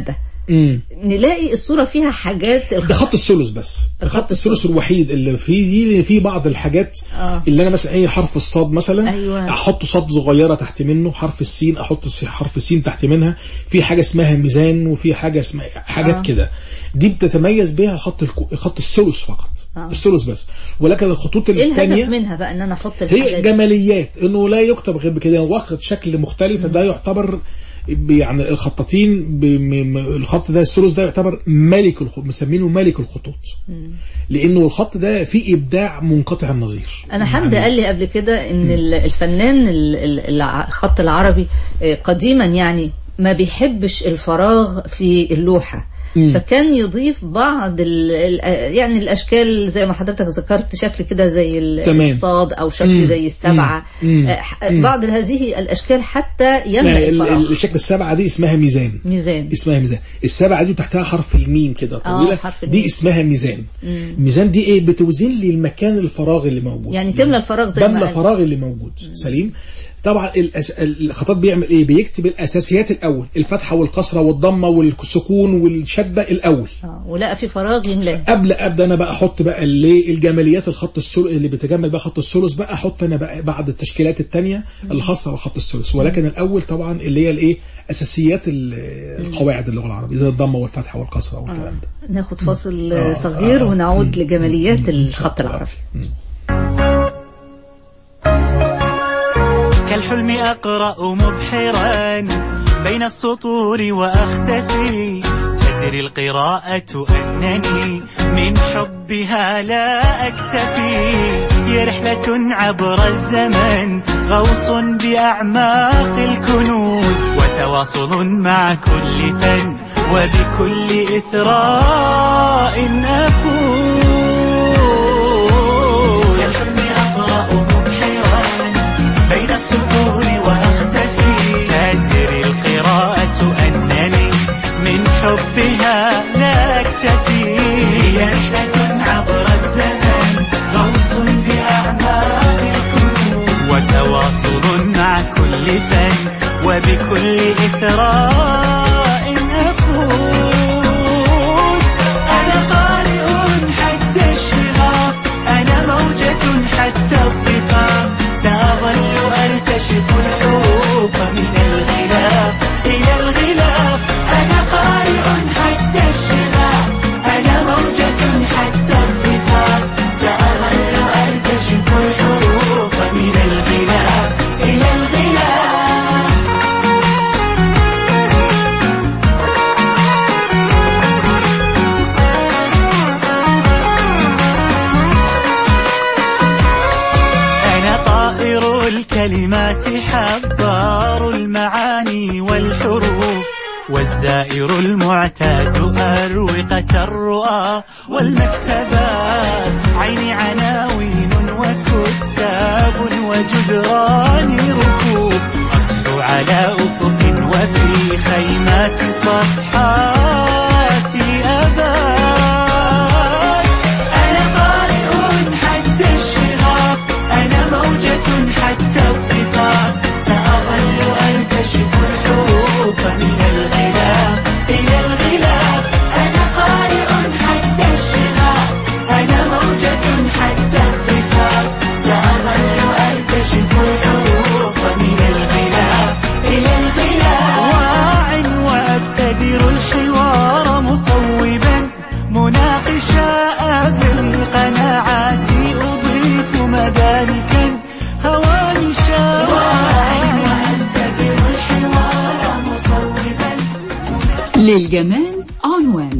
مم. نلاقي الصورة فيها حاجات ده الخ... خط الثلث بس ده الخط خط الثلث الوحيد اللي فيه دي اللي فيه بعض الحاجات آه. اللي انا مثلا ايه حرف الصاد مثلا أيوة. احط صاد صغيره تحت منه حرف السين احط س- حرف السين تحت منها في حاجه اسمها ميزان وفي حاجه اسمها حاجات آه. كده دي بتتميز بها خط الكو... خط الثلث فقط آه. الثلث بس ولكن الخطوط ايه الهدف الثانيه منها بقى ان انا احط هي الحاجات دي؟ جماليات انه لا يكتب غير بكده واخد شكل مختلف ده يعتبر ب- يعني الخطاطين ب- م- م- الخط ده الثلث ده يعتبر ملك الخطوط مسمينه ملك الخطوط لانه الخط ده فيه ابداع منقطع النظير انا حد قال لي قبل كده ان ال- الفنان ال- ال- الع- الخط العربي آه، قديما يعني ما بيحبش الفراغ في اللوحة مم. فكان يضيف بعض ال ال يعني الاشكال زي ما حضرتك ذكرت شكل كده زي ال- تمام. الصاد او شكل مم. زي السبعه مم. آه، ح- مم. بعض هذه الاشكال حتى يملا لا، ال- الفراغ ال- الشكل السبعه دي اسمها ميزان ميزان اسمها ميزان السبعه دي تحتها حرف الميم كده طويله حرف الميم. دي اسمها ميزان ميزان دي ايه بتوزن لي المكان الفراغ اللي موجود يعني تملى الفراغ زي ما بملى قال. فراغ اللي موجود سليم طبعا الأس... الخطاط بيعمل ايه بيكتب الاساسيات الاول الفتحه والكسره والضمه والسكون والشده الاول آه، ولقى في فراغ يملاه قبل ابدا انا بقى احط بقى اللي الجماليات الخط الثلث اللي بتجمل بقى خط الثلث بقى احط انا بقى بعض التشكيلات الثانيه الخاصه بالخط الثلث ولكن الاول طبعا اللي هي الايه اساسيات ال- القواعد اللغه العربيه زي الضمه والفتحه والكسره والكلام ده ناخد فاصل آه، صغير آه، ونعود لجماليات الخط العربي كالحلم أقرأ مبحرا بين السطور وأختفي تدري القراءة أنني من حبها لا أكتفي هي رحلة عبر الزمن غوص بأعماق الكنوز وتواصل مع كل فن وبكل إثراء أفوز كالحلم أقرأ مبحرا بين السطور وأختفي تدري القراءة أنني من حبها لا أكتفي هي رحلة عبر الزمن غوص بأعماق الكنوز وتواصل مع كل فن وبكل إثراء أفوز أنا قارئ حد الشغاف أنا موجة حتى الضفاف سأظل أرتشف الحروف من الغلاف إلى الغلاف أنا قارئ حتى الشغاف أنا موجة حتى الضفاف سأظل أرتشف الحروف من الغلاف إلى الغلاف أنا طائر الكلمات حبار المعاني والحروف والزائر المعتاد أروقة الرؤى والمكتبات عيني عناوين وكتاب وجدران رفوف أصحو على أفق وفي خيمات صفحاتي أبات أنا قارئ حد الشغاف أنا موجة حتى الضفاف سأظل أرتشف الحروف من الغلاف إلى الغلاف أنا قارئ حد الشغاف أنا موجة حتى الضفاف سأظل أرتشف الحروف من الغلاف إلى الغلاف واع وأبتدر الحوار مصوبا مناقشا بالقناعات أضيف مداركا هوامشا واع وأبتدر الحوار مصوبا للجمال عنوان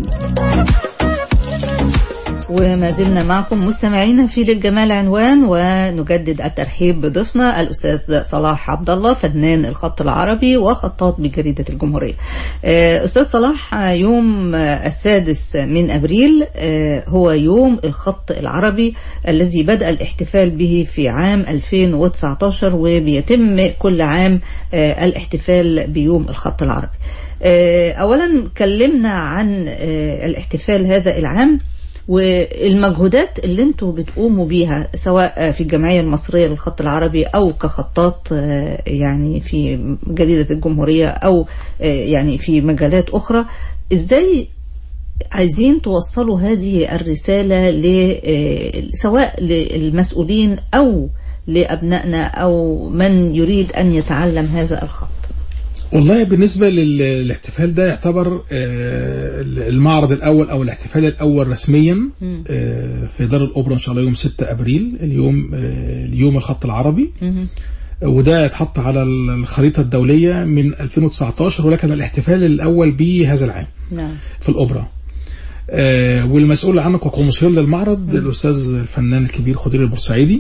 وما زلنا معكم مستمعينا في للجمال عنوان ونجدد الترحيب بضيفنا الاستاذ صلاح عبد الله فنان الخط العربي وخطاط بجريده الجمهوريه. آه، استاذ صلاح آه، يوم آه، السادس من ابريل آه، هو يوم الخط العربي الذي بدا الاحتفال به في عام 2019 وبيتم كل عام آه، الاحتفال بيوم الخط العربي. آه، اولا كلمنا عن آه، الاحتفال هذا العام والمجهودات اللي انتوا بتقوموا بيها سواء في الجمعية المصرية للخط العربي او كخطاط آه، يعني في جريدة الجمهورية او آه، يعني في مجالات اخرى ازاي عايزين توصلوا هذه الرسالة ل آه، سواء للمسؤولين او لابنائنا او من يريد ان يتعلم هذا الخط والله بالنسبة لل- للاحتفال ده يعتبر آه، المعرض الأول أو الاحتفال الأول رسميا آه، في دار الأوبرا إن شاء الله يوم 6 أبريل اليوم آه، اليوم الخط العربي وده اتحط على الخريطة الدولية من 2019 ولكن الاحتفال الأول به هذا العام نعم في الأوبرا آه، والمسؤول عنه ككومسيون للمعرض الأستاذ الفنان الكبير خضير البورسعيدي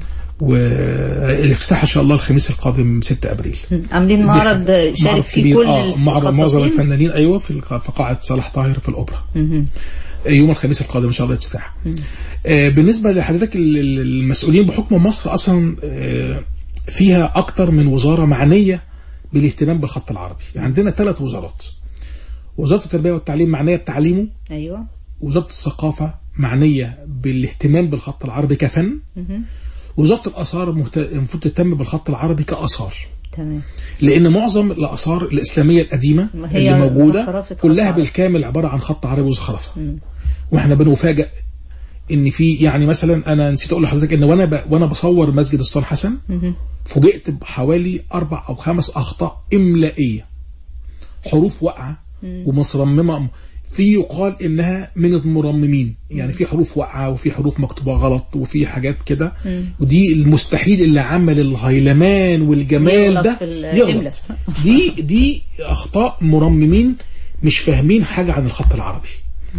والافتتاح إن شاء الله الخميس القادم 6 أبريل عاملين دي معرض حاجة. شارك معرض فيه كبير. كل آه معرض معظم الخطاطين الفنانين ايوه في الق- في قاعه صلاح طاهر في الاوبرا مهم. يوم الخميس القادم ان شاء الله افتتاح آه بالنسبه لحضرتك ال- ال- المسؤولين بحكم مصر اصلا آه فيها اكتر من وزاره معنيه بالاهتمام بالخط العربي عندنا ثلاث وزارات وزاره التربيه والتعليم معنيه بتعليمه ايوه وزاره الثقافه معنيه بالاهتمام بالخط العربي كفن وزاره الاثار مهت- المفروض تهتم بالخط العربي كاثار تمام لان معظم الاثار الاسلاميه القديمه ما هي اللي موجوده زخرفة خط كلها عربي. بالكامل عباره عن خط عربي وزخرفه واحنا بنفاجئ ان في يعني مثلا انا نسيت اقول لحضرتك ان وانا ب... وانا بصور مسجد السلطان حسن فوجئت بحوالي اربع او خمس اخطاء املائيه حروف واقعه ومصممه في يقال انها من المرممين يعني في حروف واقعه وفي حروف مكتوبه غلط وفي حاجات كده ودي المستحيل اللي عمل الهيلمان والجمال يغلط ده في الإملاء. يغلط دي دي اخطاء مرممين مش فاهمين حاجه عن الخط العربي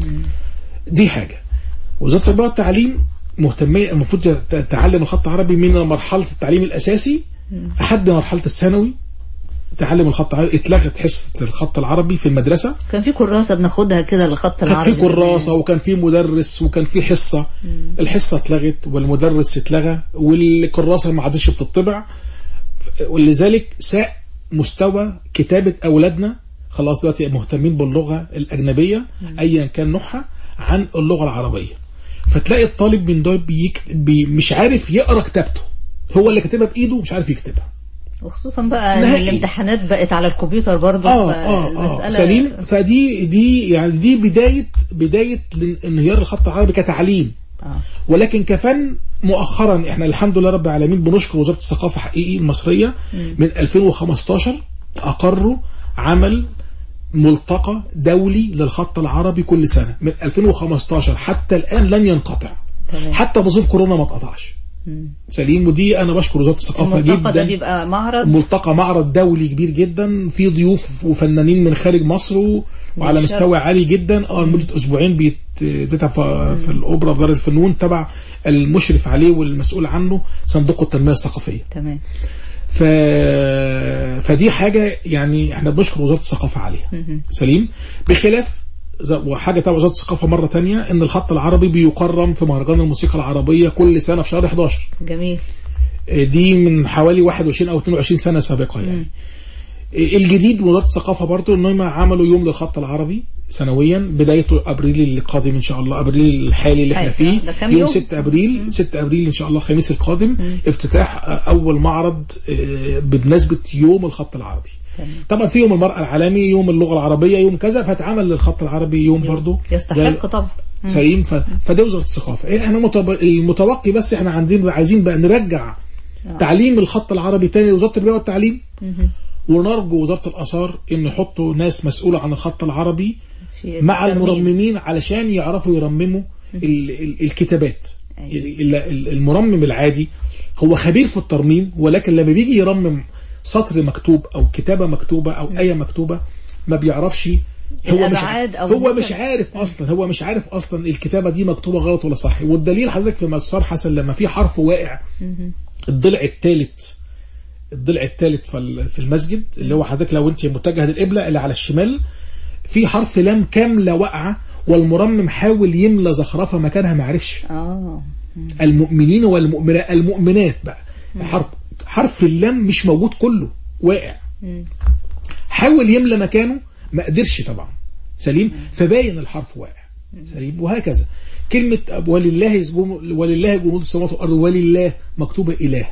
دي حاجه وزاره التربيه والتعليم مهتميه المفروض ت- تعلم الخط العربي من مرحله التعليم الاساسي لحد مرحله الثانوي تعلم الخط العربي اتلغت حصه الخط العربي في المدرسه كان في كراسة بناخدها كده للخط كان العربي في كراسه وكان في مدرس وكان في حصه الحصه اتلغت والمدرس اتلغى والكراسه ما عادش بتطبع ولذلك ساء مستوى كتابه اولادنا خلاص دلوقتي مهتمين باللغه الاجنبيه ايا كان نوعها عن اللغه العربيه فتلاقي الطالب من دول بيكتب بي مش عارف يقرا كتابته هو اللي كاتبها بايده ومش عارف يكتبها وخصوصا بقى ان نهائي. الامتحانات بقت على الكمبيوتر برضه اه اه اه فالمسألة سليم فدي دي يعني دي بدايه بدايه انهيار الخط العربي كتعليم آه. ولكن كفن مؤخرا احنا الحمد لله رب العالمين بنشكر وزاره الثقافه حقيقي المصريه من 2015 اقروا عمل ملتقى دولي للخط العربي كل سنه من 2015 حتى الان لم ينقطع تمام. حتى بظروف كورونا ما اتقطعش سليم ودي انا بشكر وزاره الثقافه الملتقى جدا ده بيبقى معرض ملتقى معرض دولي كبير جدا في ضيوف وفنانين من خارج مصر و... وعلى بالشرف. مستوى عالي جدا اه لمده اسبوعين بيتدفع في في الاوبرا في دار الفنون تبع المشرف عليه والمسؤول عنه صندوق التنميه الثقافيه تمام ف... فدي حاجه يعني احنا بنشكر وزاره الثقافه عليها سليم بخلاف ز- وحاجه تبع وزاره الثقافه مره تانية ان الخط العربي بيكرم في مهرجان الموسيقى العربيه كل سنه في شهر 11 جميل دي من حوالي 21 او 22 سنه سابقه يعني الجديد من وزاره الثقافه برضو ان هم عملوا يوم للخط العربي سنويا بدايته ابريل القادم ان شاء الله ابريل الحالي اللي احنا حلو. فيه ده كام يوم يوم؟ 6 ابريل 6 ابريل ان شاء الله الخميس القادم افتتاح اول معرض آه، بمناسبه يوم الخط العربي طبعا في يوم المرأة العالمي يوم اللغة العربية يوم كذا فاتعمل للخط العربي يوم برضو يستحق طبعا سليم ف... فده وزاره الثقافه إيه احنا متب... المتوقي بس احنا عايزين عايزين بقى نرجع تعليم الخط العربي تاني لوزاره التربيه والتعليم ونرجو وزاره الاثار ان يحطوا ناس مسؤوله عن الخط العربي في مع الترميم. المرممين علشان يعرفوا يرمموا ال... ال... الكتابات أيوة. ال... ال- المرمم العادي هو خبير في الترميم ولكن لما بيجي يرمم سطر مكتوب او كتابه مكتوبه او ايه مكتوبه ما بيعرفش هو مش الأبعاد أو هو النسب. مش عارف اصلا هو مش عارف اصلا الكتابه دي مكتوبه غلط ولا صح والدليل حضرتك في مسار حسن لما في حرف واقع الضلع الثالث الضلع الثالث في ال- في المسجد اللي هو حضرتك لو انت متجهه للقبله اللي على الشمال في حرف لام كامله واقعه والمرمم حاول يملى زخرفه مكانها ما عرفش اه المؤمنين والمؤمنات المؤمنات بقى حرف حرف اللام مش موجود كله واقع حاول يملى مكانه ما قدرش طبعا سليم فباين الحرف واقع سليم وهكذا كلمه ولله جم- ولله جنود السماوات والارض ولله مكتوبه اله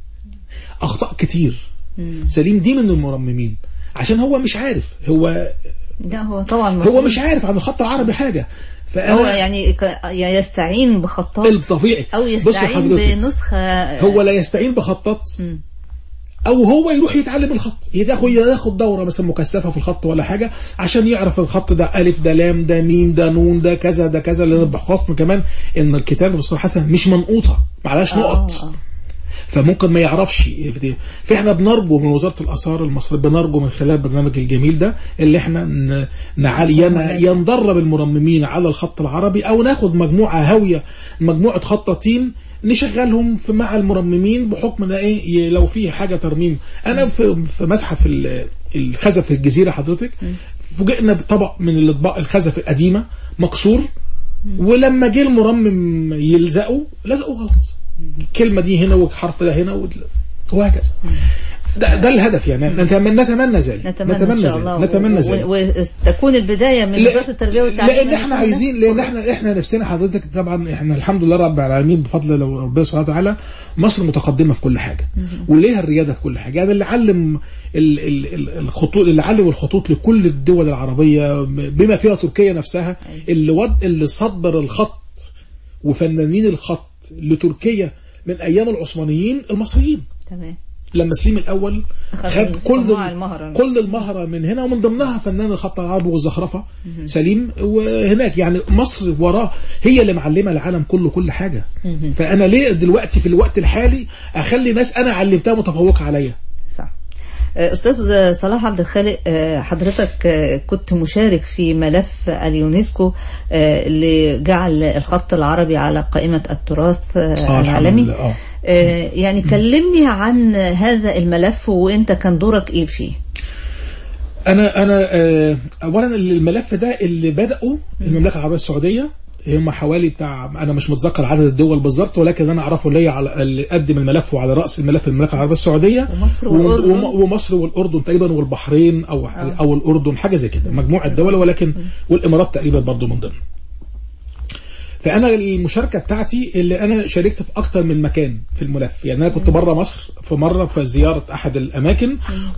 اخطاء كتير سليم دي من المرممين عشان هو مش عارف هو لا هو طبعا هو مفهوم. مش عارف عن الخط العربي حاجه هو فانا يعني ك- يستعين بخطاط الطبيعي او بص يستعين حضرتك بنسخه هو لا يستعين بخطاط مم. او هو يروح يتعلم الخط ياخد ياخد دوره مثلا مكثفه في الخط ولا حاجه عشان يعرف الخط ده الف ده لام ده ميم ده نون ده كذا ده كذا لان بخاف كمان ان الكتاب الرسول حسن مش منقوطه معلهاش نقط آه، آه. فممكن ما يعرفش فاحنا بنرجو من وزاره الاثار المصريه بنرجو من خلال البرنامج الجميل ده اللي احنا ن- نعال ين- يندرب المرممين على الخط العربي او ناخد مجموعه هاويه مجموعه خطاطين نشغلهم في مع المرممين بحكم ده ايه ي- لو في حاجه ترميم انا في في متحف ال- الخزف في الجزيره حضرتك فوجئنا بطبق من الاطباق الخزف القديمه مكسور ولما جه المرمم يلزقه لزقه غلط الكلمه دي هنا والحرف ده هنا وال- وهكذا ده, ده الهدف يعني نتمنى نتمنى ذلك نتمنى, ان شاء الله ذلك نتمنى و- ذلك و- وتكون البدايه من لا- وزاره التربيه والتعليم لان إن احنا يكون ده عايزين لان احنا احنا نفسنا حضرتك طبعا احنا الحمد لله رب العالمين بفضل ربنا سبحانه وتعالى مصر متقدمه في كل حاجه وليها الرياده في كل حاجه يعني اللي علم ال- ال- ال- الخطوط اللي علم الخطوط لكل الدول العربيه بما فيها تركيا نفسها اللي ود اللي صدر الخط وفنانين الخط لتركيا من ايام العثمانيين المصريين تمام لما سليم الاول أخذ خد كل صناع المهرة. كل المهرة من هنا ومن ضمنها فنان الخط العربي والزخرفة سليم وهناك يعني مصر وراه هي اللي معلمة العالم كله كل حاجة فأنا ليه دلوقتي في الوقت الحالي أخلي ناس أنا علمتها متفوقة عليا صح آه، أستاذ صلاح عبد الخالق آه، حضرتك آه، كنت مشارك في ملف اليونسكو آه، اللي جعل الخط العربي على قائمة التراث آه، الحمد العالمي لله، آه. آه، يعني كلمني عن هذا الملف وانت كان دورك ايه فيه أنا أنا آه، أولا الملف ده اللي بدأوا المملكة العربية السعودية هم حوالي بتاع انا مش متذكر عدد الدول بالظبط ولكن انا اعرفه اللي هي على اللي قدم الملف وعلى راس الملف المملكه العربيه السعوديه ومصر وم- والأردن. وم- ومصر والاردن تقريبا والبحرين او او الاردن حاجه زي كده مجموعه دول ولكن والامارات تقريبا برضو من ضمن فانا المشاركه بتاعتي اللي انا شاركت في اكتر من مكان في الملف يعني انا كنت بره مصر في مره في زياره احد الاماكن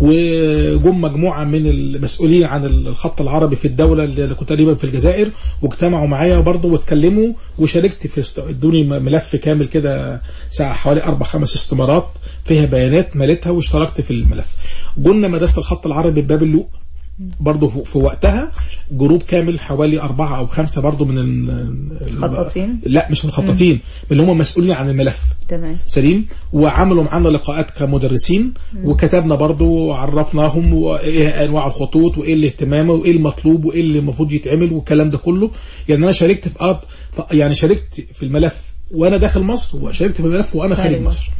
وجم مجموعه من المسؤولين عن الخط العربي في الدوله اللي كنت تقريبا في الجزائر واجتمعوا معايا برضه واتكلموا وشاركت في است- ادوني ملف كامل كده ساعه حوالي اربع خمس استمارات فيها بيانات مالتها واشتركت في الملف قلنا مدرسه الخط العربي بباب اللوق برضه في في وقتها جروب كامل حوالي أربعة أو خمسة برضه من ال- خطاطين؟ لا مش من الخطاطين من اللي هم مسؤولين عن الملف تمام سليم وعملوا معانا لقاءات كمدرسين وكتبنا برضو وعرفناهم وايه انواع الخطوط وايه الاهتمام وايه المطلوب وايه اللي المفروض يتعمل والكلام ده كله يعني انا شاركت في ارض يعني شاركت في الملف وانا داخل مصر وشاركت في الملف وانا خارج خارج مصر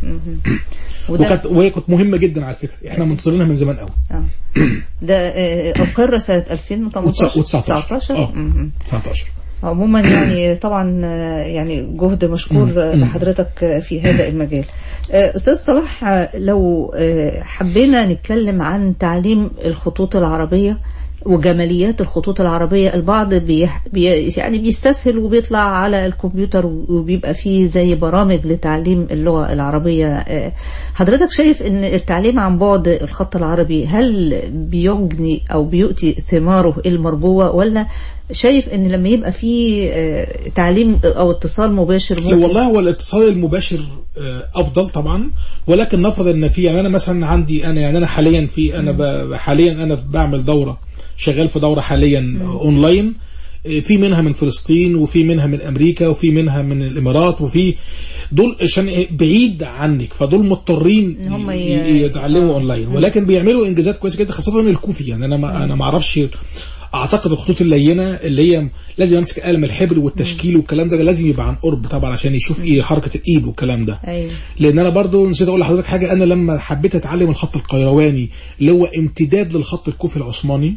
وده وكانت وهي كانت مهمه جدا على فكره احنا منتظرينها من زمان قوي آه. ده آه، أقر سنة 2018 و19 اه مم. 19 عموما يعني طبعا آه، يعني جهد مشكور آه، لحضرتك آه، في هذا المجال آه، أستاذ صلاح آه، لو آه، حبينا نتكلم عن تعليم الخطوط العربية وجماليات الخطوط العربية البعض بيح بي يعني بيستسهل وبيطلع على الكمبيوتر وبيبقى فيه زي برامج لتعليم اللغة العربية آه، حضرتك شايف ان التعليم عن بعد الخط العربي هل بيجني او بيؤتي ثماره المرجوة ولا شايف ان لما يبقى فيه آه، تعليم او اتصال مباشر لا ممكن والله هو الاتصال المباشر آه، افضل طبعا ولكن نفرض ان في يعني انا مثلا عندي انا يعني انا حاليا في انا ب- حاليا انا بعمل دوره شغال في دوره حاليا اونلاين آه، في منها من فلسطين وفي منها من امريكا وفي منها من الامارات وفي دول عشان إيه؟ بعيد عنك فدول مضطرين إن هم ي- ي- يتعلموا اونلاين ولكن بيعملوا انجازات كويسه جدا خاصه الكوفي يعني انا ما انا ما اعرفش اعتقد الخطوط اللينه اللي هي لازم يمسك قلم الحبر والتشكيل والكلام ده لازم يبقى عن قرب طبعا عشان يشوف ايه حركه الايد والكلام ده ايوه لان انا برضو نسيت اقول لحضرتك حاجه انا لما حبيت اتعلم الخط القيرواني اللي هو امتداد للخط الكوفي العثماني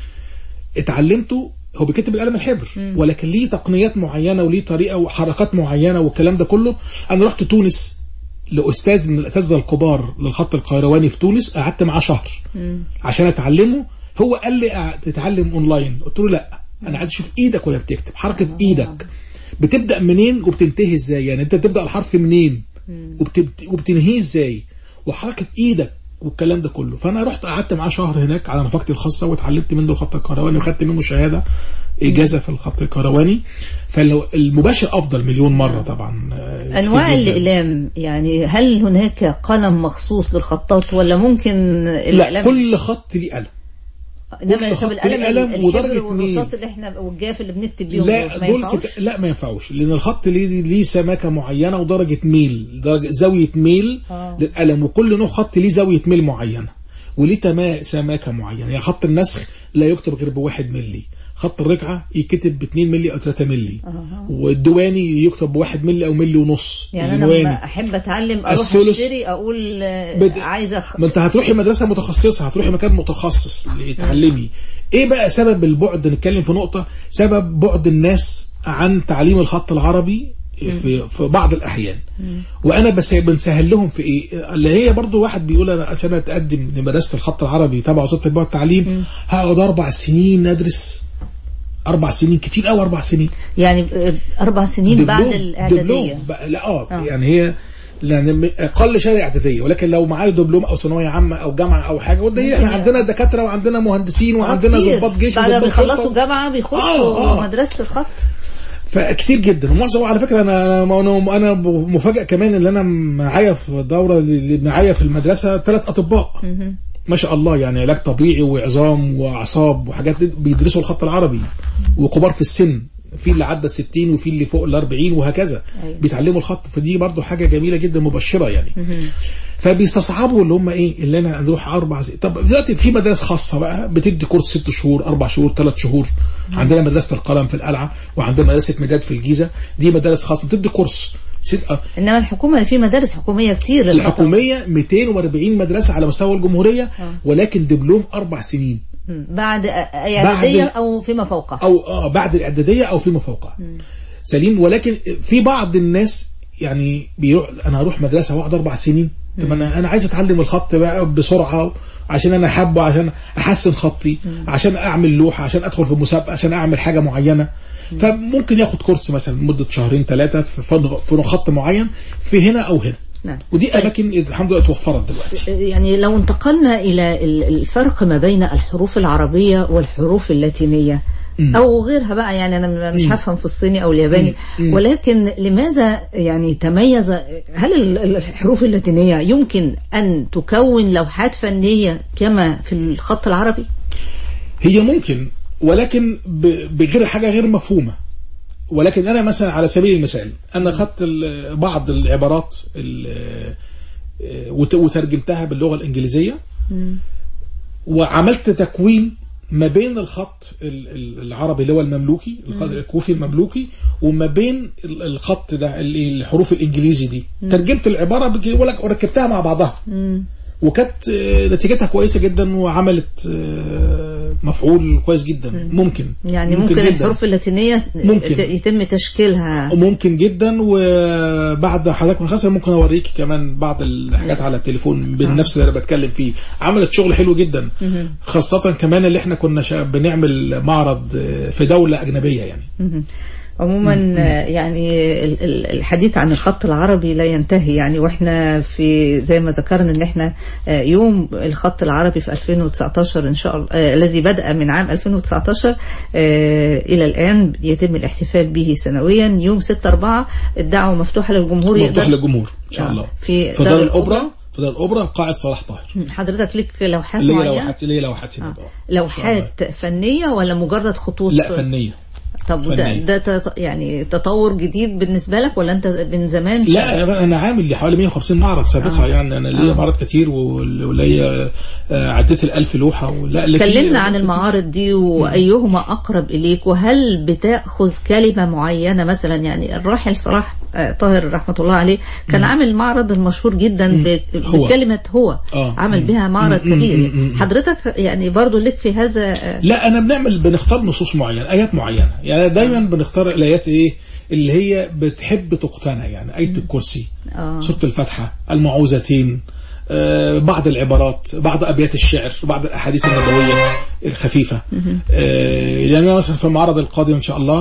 اتعلمته هو بيكتب بالقلم الحبر ولكن ليه تقنيات معينه وليه طريقه وحركات معينه والكلام ده كله انا رحت تونس لاستاذ من الاساتذه الكبار للخط القيرواني في تونس قعدت معاه شهر عشان اتعلمه هو قال لي أع- تتعلم اونلاين قلت له لا انا عايز اشوف ايدك وهي بتكتب حركه ايدك بتبدا منين وبتنتهي ازاي يعني انت بتبدا الحرف منين وبتبت... وبتنهيه ازاي وحركه ايدك والكلام ده كله فانا رحت قعدت معاه شهر هناك على نفقتي الخاصه واتعلمت منه الخط الكهرواني وخدت منه شهاده اجازه في الخط الكهرواني فالمباشر افضل مليون مره طبعا آه، انواع كتير جداً. الاقلام يعني هل هناك قلم مخصوص للخطاط ولا ممكن لا الاقلام كل خط ليه قلم انما كل خط طب القلم ليه قلم الحبر ودرجة ميل. والرصاص اللي احنا والجاف اللي بنكتب بيهم لا ما دول ينفعوش كت... لا ما ينفعوش لان الخط ليه ليه سماكه معينه ودرجه ميل درجه زاويه ميل آه. للقلم وكل نوع خط ليه زاويه ميل معينه وليه تما... سماكه معينه يعني خط النسخ لا يكتب غير بواحد ملي خط الرقعه يكتب ب 2 ملي او 3 ملي والديواني يكتب بواحد ملي او ملي ونص يعني انا الديواني. لما احب اتعلم اروح الثلث اشتري اقول آه، بد- عايزه أخ- ما انت هتروحي مدرسه متخصصه هتروحي مكان متخصص لتعلمي ايه بقى سبب البعد نتكلم في نقطه سبب بعد الناس عن تعليم الخط العربي في في بعض الاحيان وانا بس بنسهل لهم في ايه اللي هي برضو واحد بيقول انا عشان اتقدم لمدرسه الخط العربي تبع وزاره التربيه والتعليم هقعد اربع سنين ادرس اربع سنين كتير قوي اربع سنين يعني آه، اربع سنين بعد دبلوم- الاعداديه دبلوم بقى لا اه آه. يعني هي لان اقل شهاده اعداديه ولكن لو معاه دبلوم او ثانويه عامه او جامعه او حاجه وده احنا ممكن عندنا دكاتره وعندنا مهندسين آه، وعندنا كتير. ضباط جيش بعد ما وضباط بيخلصوا شرطة. جامعه بيخشوا آه، آه. مدرسه الخط فكتير جدا ومعظم على فكره انا انا انا مفاجئ كمان ان انا معايا في دوره اللي معايا في المدرسه ثلاث اطباء ما شاء الله يعني علاج طبيعي وعظام واعصاب وحاجات بيدرسوا الخط العربي وكبار في السن في اللي عدى ال 60 وفي اللي فوق ال 40 وهكذا أيوة. بيتعلموا الخط فدي برضو حاجه جميله جدا مبشره يعني فبيستصعبوا اللي هم ايه اللي انا نروح اربع سنين طب دلوقتي في مدارس خاصه بقى بتدي كورس ست شهور اربع شهور ثلاث شهور عندنا مدرسه القلم في القلعه وعندنا مدرسه مداد في الجيزه دي مدارس خاصه بتدي كورس ست آه، انما الحكومه في مدارس حكوميه كتير للخط. الحكوميه 240 مدرسه على مستوى الجمهوريه ولكن دبلوم اربع سنين مم. بعد آه، اعداديه بعد- او فيما فوقها او اه بعد الاعداديه او فيما فوقها سليم ولكن في بعض الناس يعني بيروح انا هروح مدرسه واقعد اربع سنين طب انا انا عايز اتعلم الخط بقى بسرعه عشان انا حابه عشان احسن خطي عشان اعمل لوحه عشان ادخل في مسابقه عشان اعمل حاجه معينه فممكن ياخد كورس مثلا لمده شهرين ثلاثه في فن- في خط معين في هنا او هنا نعم. ودي اماكن الحمد لله اتوفرت دلوقتي يعني لو انتقلنا إلى ال- الفرق ما بين الحروف العربية والحروف اللاتينية أو غيرها بقى يعني أنا مش هفهم في الصيني أو الياباني ولكن لماذا يعني تميز هل ال- الحروف اللاتينية يمكن أن تكون لوحات فنية كما في الخط العربي؟ هي ممكن ولكن ب- بغير حاجة غير مفهومة ولكن أنا مثلا على سبيل المثال أنا خدت ال- بعض العبارات ال- وت- وترجمتها باللغة الإنجليزية وعملت تكوين ما بين الخط ال- ال- العربي اللي هو المملوكي الخط الكوفي المملوكي وما بين ال- الخط ده ال- الحروف الإنجليزي دي ترجمت العبارة بك- ولك- وركبتها مع بعضها وكانت آه، نتيجتها كويسة جدا وعملت آه، مفعول كويس جدا ممكن يعني ممكن, ممكن جداً. الحروف اللاتينية ممكن. ت- يتم تشكيلها ممكن جدا وبعد حضرتك من خمسة ممكن اوريك كمان بعض الحاجات على التليفون بالنفس اللي انا بتكلم فيه عملت شغل حلو جدا خاصة كمان اللي احنا كنا شا- بنعمل معرض آه، في دولة اجنبية يعني عموما آه، يعني ال- ال- الحديث عن الخط العربي لا ينتهي يعني واحنا في زي ما ذكرنا ان احنا آه، يوم الخط العربي في 2019 ان شاء الله آه، الذي بدأ من عام 2019 آه، الى الان يتم الاحتفال به سنويا يوم 6 4 الدعوه مفتوحه للجمهور مفتوح يقدر للجمهور ان شاء آه، الله في في دار دار الأوبرا. الاوبرا في دار الاوبرا قاعة صلاح طاهر حضرتك لك لوحات اللي هي معينه لوحات اللي هي لوحات هنا آه. بقى. لوحات فنيه ولا مجرد خطوط لا فنية طب وده فنية. ده تط- يعني تطور جديد بالنسبه لك ولا انت من زمان لا انا عامل لي حوالي 150 معرض سابقا يعني انا ليا معرض كتير وال- وليا آه، عديت الألف لوحة ولا اللي فيه- كلمنا عن المعارض دي وايهما اقرب اليك وهل بتاخذ كلمه معينه مثلا يعني الراحل صلاح آه، طاهر رحمه الله عليه كان عامل معرض المشهور جدا ب- هو. بكلمه هو آه. عمل مم. بها معرض مم. كبير مم. مم. حضرتك يعني برضو لك في هذا آه، لا انا بنعمل بنختار نصوص معينه ايات معينه يعني دايما بنختار الايات ايه اللي هي بتحب تقتنى يعني ايه الكرسي آه. سوره الفاتحه المعوذتين آه، بعض العبارات بعض ابيات الشعر بعض الاحاديث النبويه الخفيفه آه، يعني أنا مثلا في المعرض القادم ان شاء الله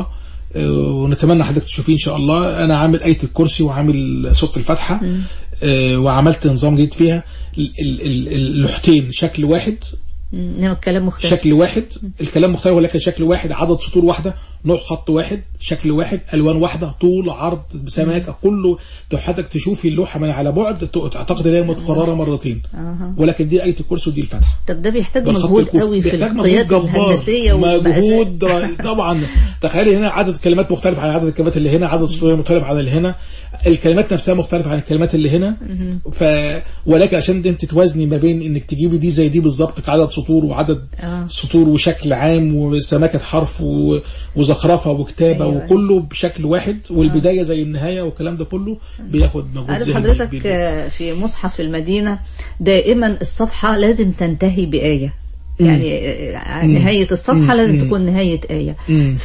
آه، ونتمنى حضرتك تشوفيه ان شاء الله انا عامل ايه الكرسي وعامل صوت الفاتحه آه، وعملت نظام جديد فيها ال- ال- ال- اللوحتين شكل واحد مم، انما الكلام مختلف شكل واحد الكلام مختلف ولكن شكل واحد عدد سطور واحده نوع خط واحد شكل واحد الوان واحده طول عرض سماكه كله حضرتك تشوفي اللوحه من على بعد ت- تعتقد ان هي متكرره مرتين أها. ولكن دي ايه الكرسي ودي الفتحه طب ده بيحتاج بالخط مجهود الكوفي. قوي في بيحتاج مجهود القيادة جبار. الهندسية والمقاسات مجهود رهيب. طبعا تخيلي هنا عدد كلمات مختلف عن عدد الكلمات اللي هنا عدد سطور مختلف عن اللي هنا الكلمات نفسها مختلفة عن الكلمات اللي هنا ف ولكن عشان انت توازني ما بين انك تجيبي دي زي دي بالظبط كعدد سطور وعدد آه. سطور وشكل عام وسماكة حرف و... وزخرفة وكتابة أيوة. أيوة. وكله بشكل واحد والبداية زي النهاية والكلام ده كله بياخد مجهود عارف ذهني حضرتك كبير آه، في مصحف المدينة دائما الصفحة لازم تنتهي بآية يعني آه، نهاية الصفحة لازم مم. تكون نهاية آية مم.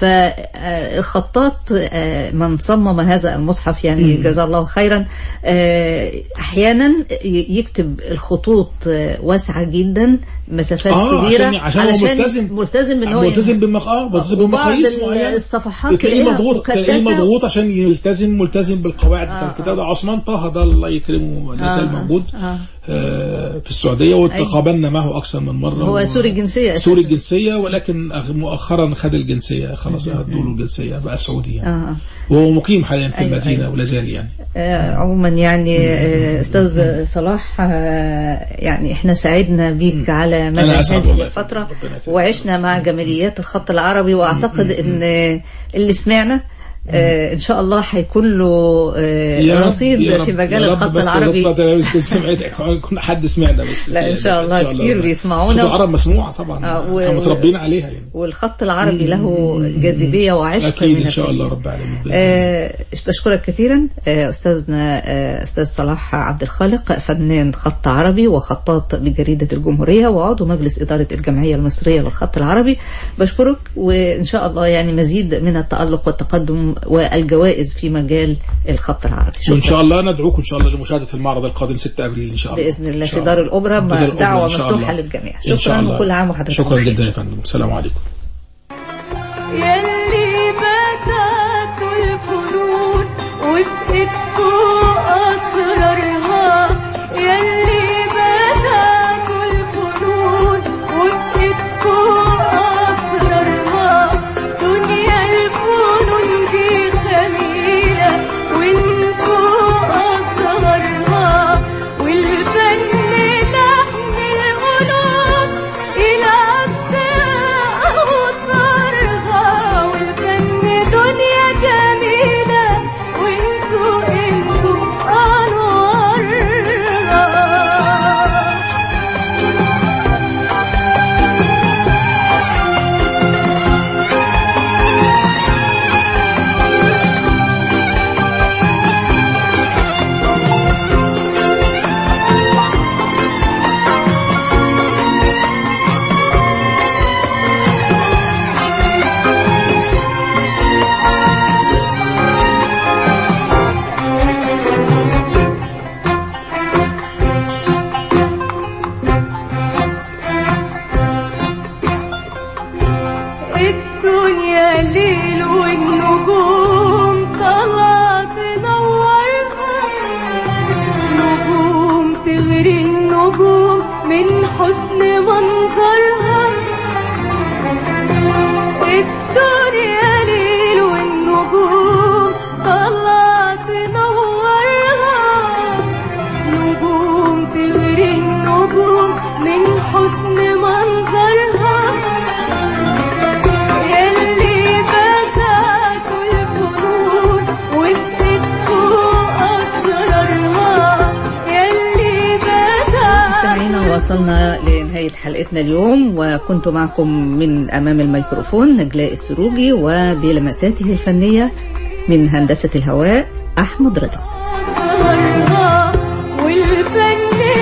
فالخطاط من صمم هذا المصحف يعني جزاه الله خيرا آه، أحيانا ي- يكتب الخطوط آه، واسعة جدا مسافات اه كبيرة عشان عشان هو ملتزم ملتزم بان هو ملتزم بالمق... اه ملتزم وبعض بالمقاييس ال- معينة الصفحات تلاقيه تلاقيها مضغوط تلاقيه مكدسة. مضغوط عشان يلتزم ملتزم بالقواعد آه، بتاعت الكتاب ده عثمان طه ده الله يكرمه لا زال آه، موجود آه. آه، في السعوديه وتقابلنا معه اكثر من مره هو و- سوري الجنسية أساساً. سوري الجنسيه ولكن أغ- مؤخرا خد الجنسيه خلاص ادوا له الجنسيه بقى سعودي يعني آه. وهو مقيم حاليا في أيوة، المدينه أيوة. ولا زال يعني آه، عموما يعني آه، استاذ صلاح آه، يعني احنا سعدنا بيك على مدى أنا أسعد هذه والله. الفترة ربنا يخليك. وعشنا مع جماليات الخط العربي واعتقد ان اللي سمعنا آه، ان شاء الله هيكون له آه، يا رب- رصيد يا رب- في مجال يا رب الخط بس العربي نقطة تلاميذ كنت سمعتك كنا حد سمعنا بس لا، إن شاء الله كتير بيسمعونا. صوت العرب مسموعة طبعا آه، و- احنا متربيين عليها يعني والخط العربي له جاذبية وعشق اكيد من ان شاء الله الكثير. رب العالمين بإذن الله. آه، بشكرك كثيرا آه، أستاذنا آه، أستاذ صلاح عبد الخالق فنان خط عربي وخطاط بجريدة الجمهورية وعضو مجلس إدارة الجمعية المصرية للخط العربي بشكرك وإن شاء الله يعني مزيد من التألق والتقدم والجوائز في مجال الخط العربي وان شكرا شاء الله ندعوكم ان شاء الله لمشاهده المعرض القادم 6 ابريل ان شاء الله بإذن الله إن في شاء دار الله. الأوبرا في دار مع الأوبرا دعوة إن شاء مفتوحة الله. للجميع إن شاء شكرا الله. وكل عام وحضرتك شكرا بخير. جدا يا فندم السلام عليكم يلي بدأت الفنون وبإيدكوا أسرارها يلي بدأت الفنون وبإيدكوا أسرارها دنيا الفنون دي خميلة وانتوا أصغرها والفن لحن القلوب يلعب أوتارها والفن دنيا جميلة وانتوا انتوا أنوارها الدنيا ليل والنجوم طلعت تنورها نجوم تغري النجوم من حسن منظرها الدنيا ليل والنجوم طلعت تنورها نجوم تغري النجوم من حسن منظرها يلي بدأت الفنون وبإيدكوا أسرارها يلي بدأت مستمعينا وصلنا لنهاية حلقتنا اليوم وكنت معكم من أمام الميكروفون نجلاء السروجي وبلمساته الفنية من هندسة الهواء أحمد رضا أسرارها والفن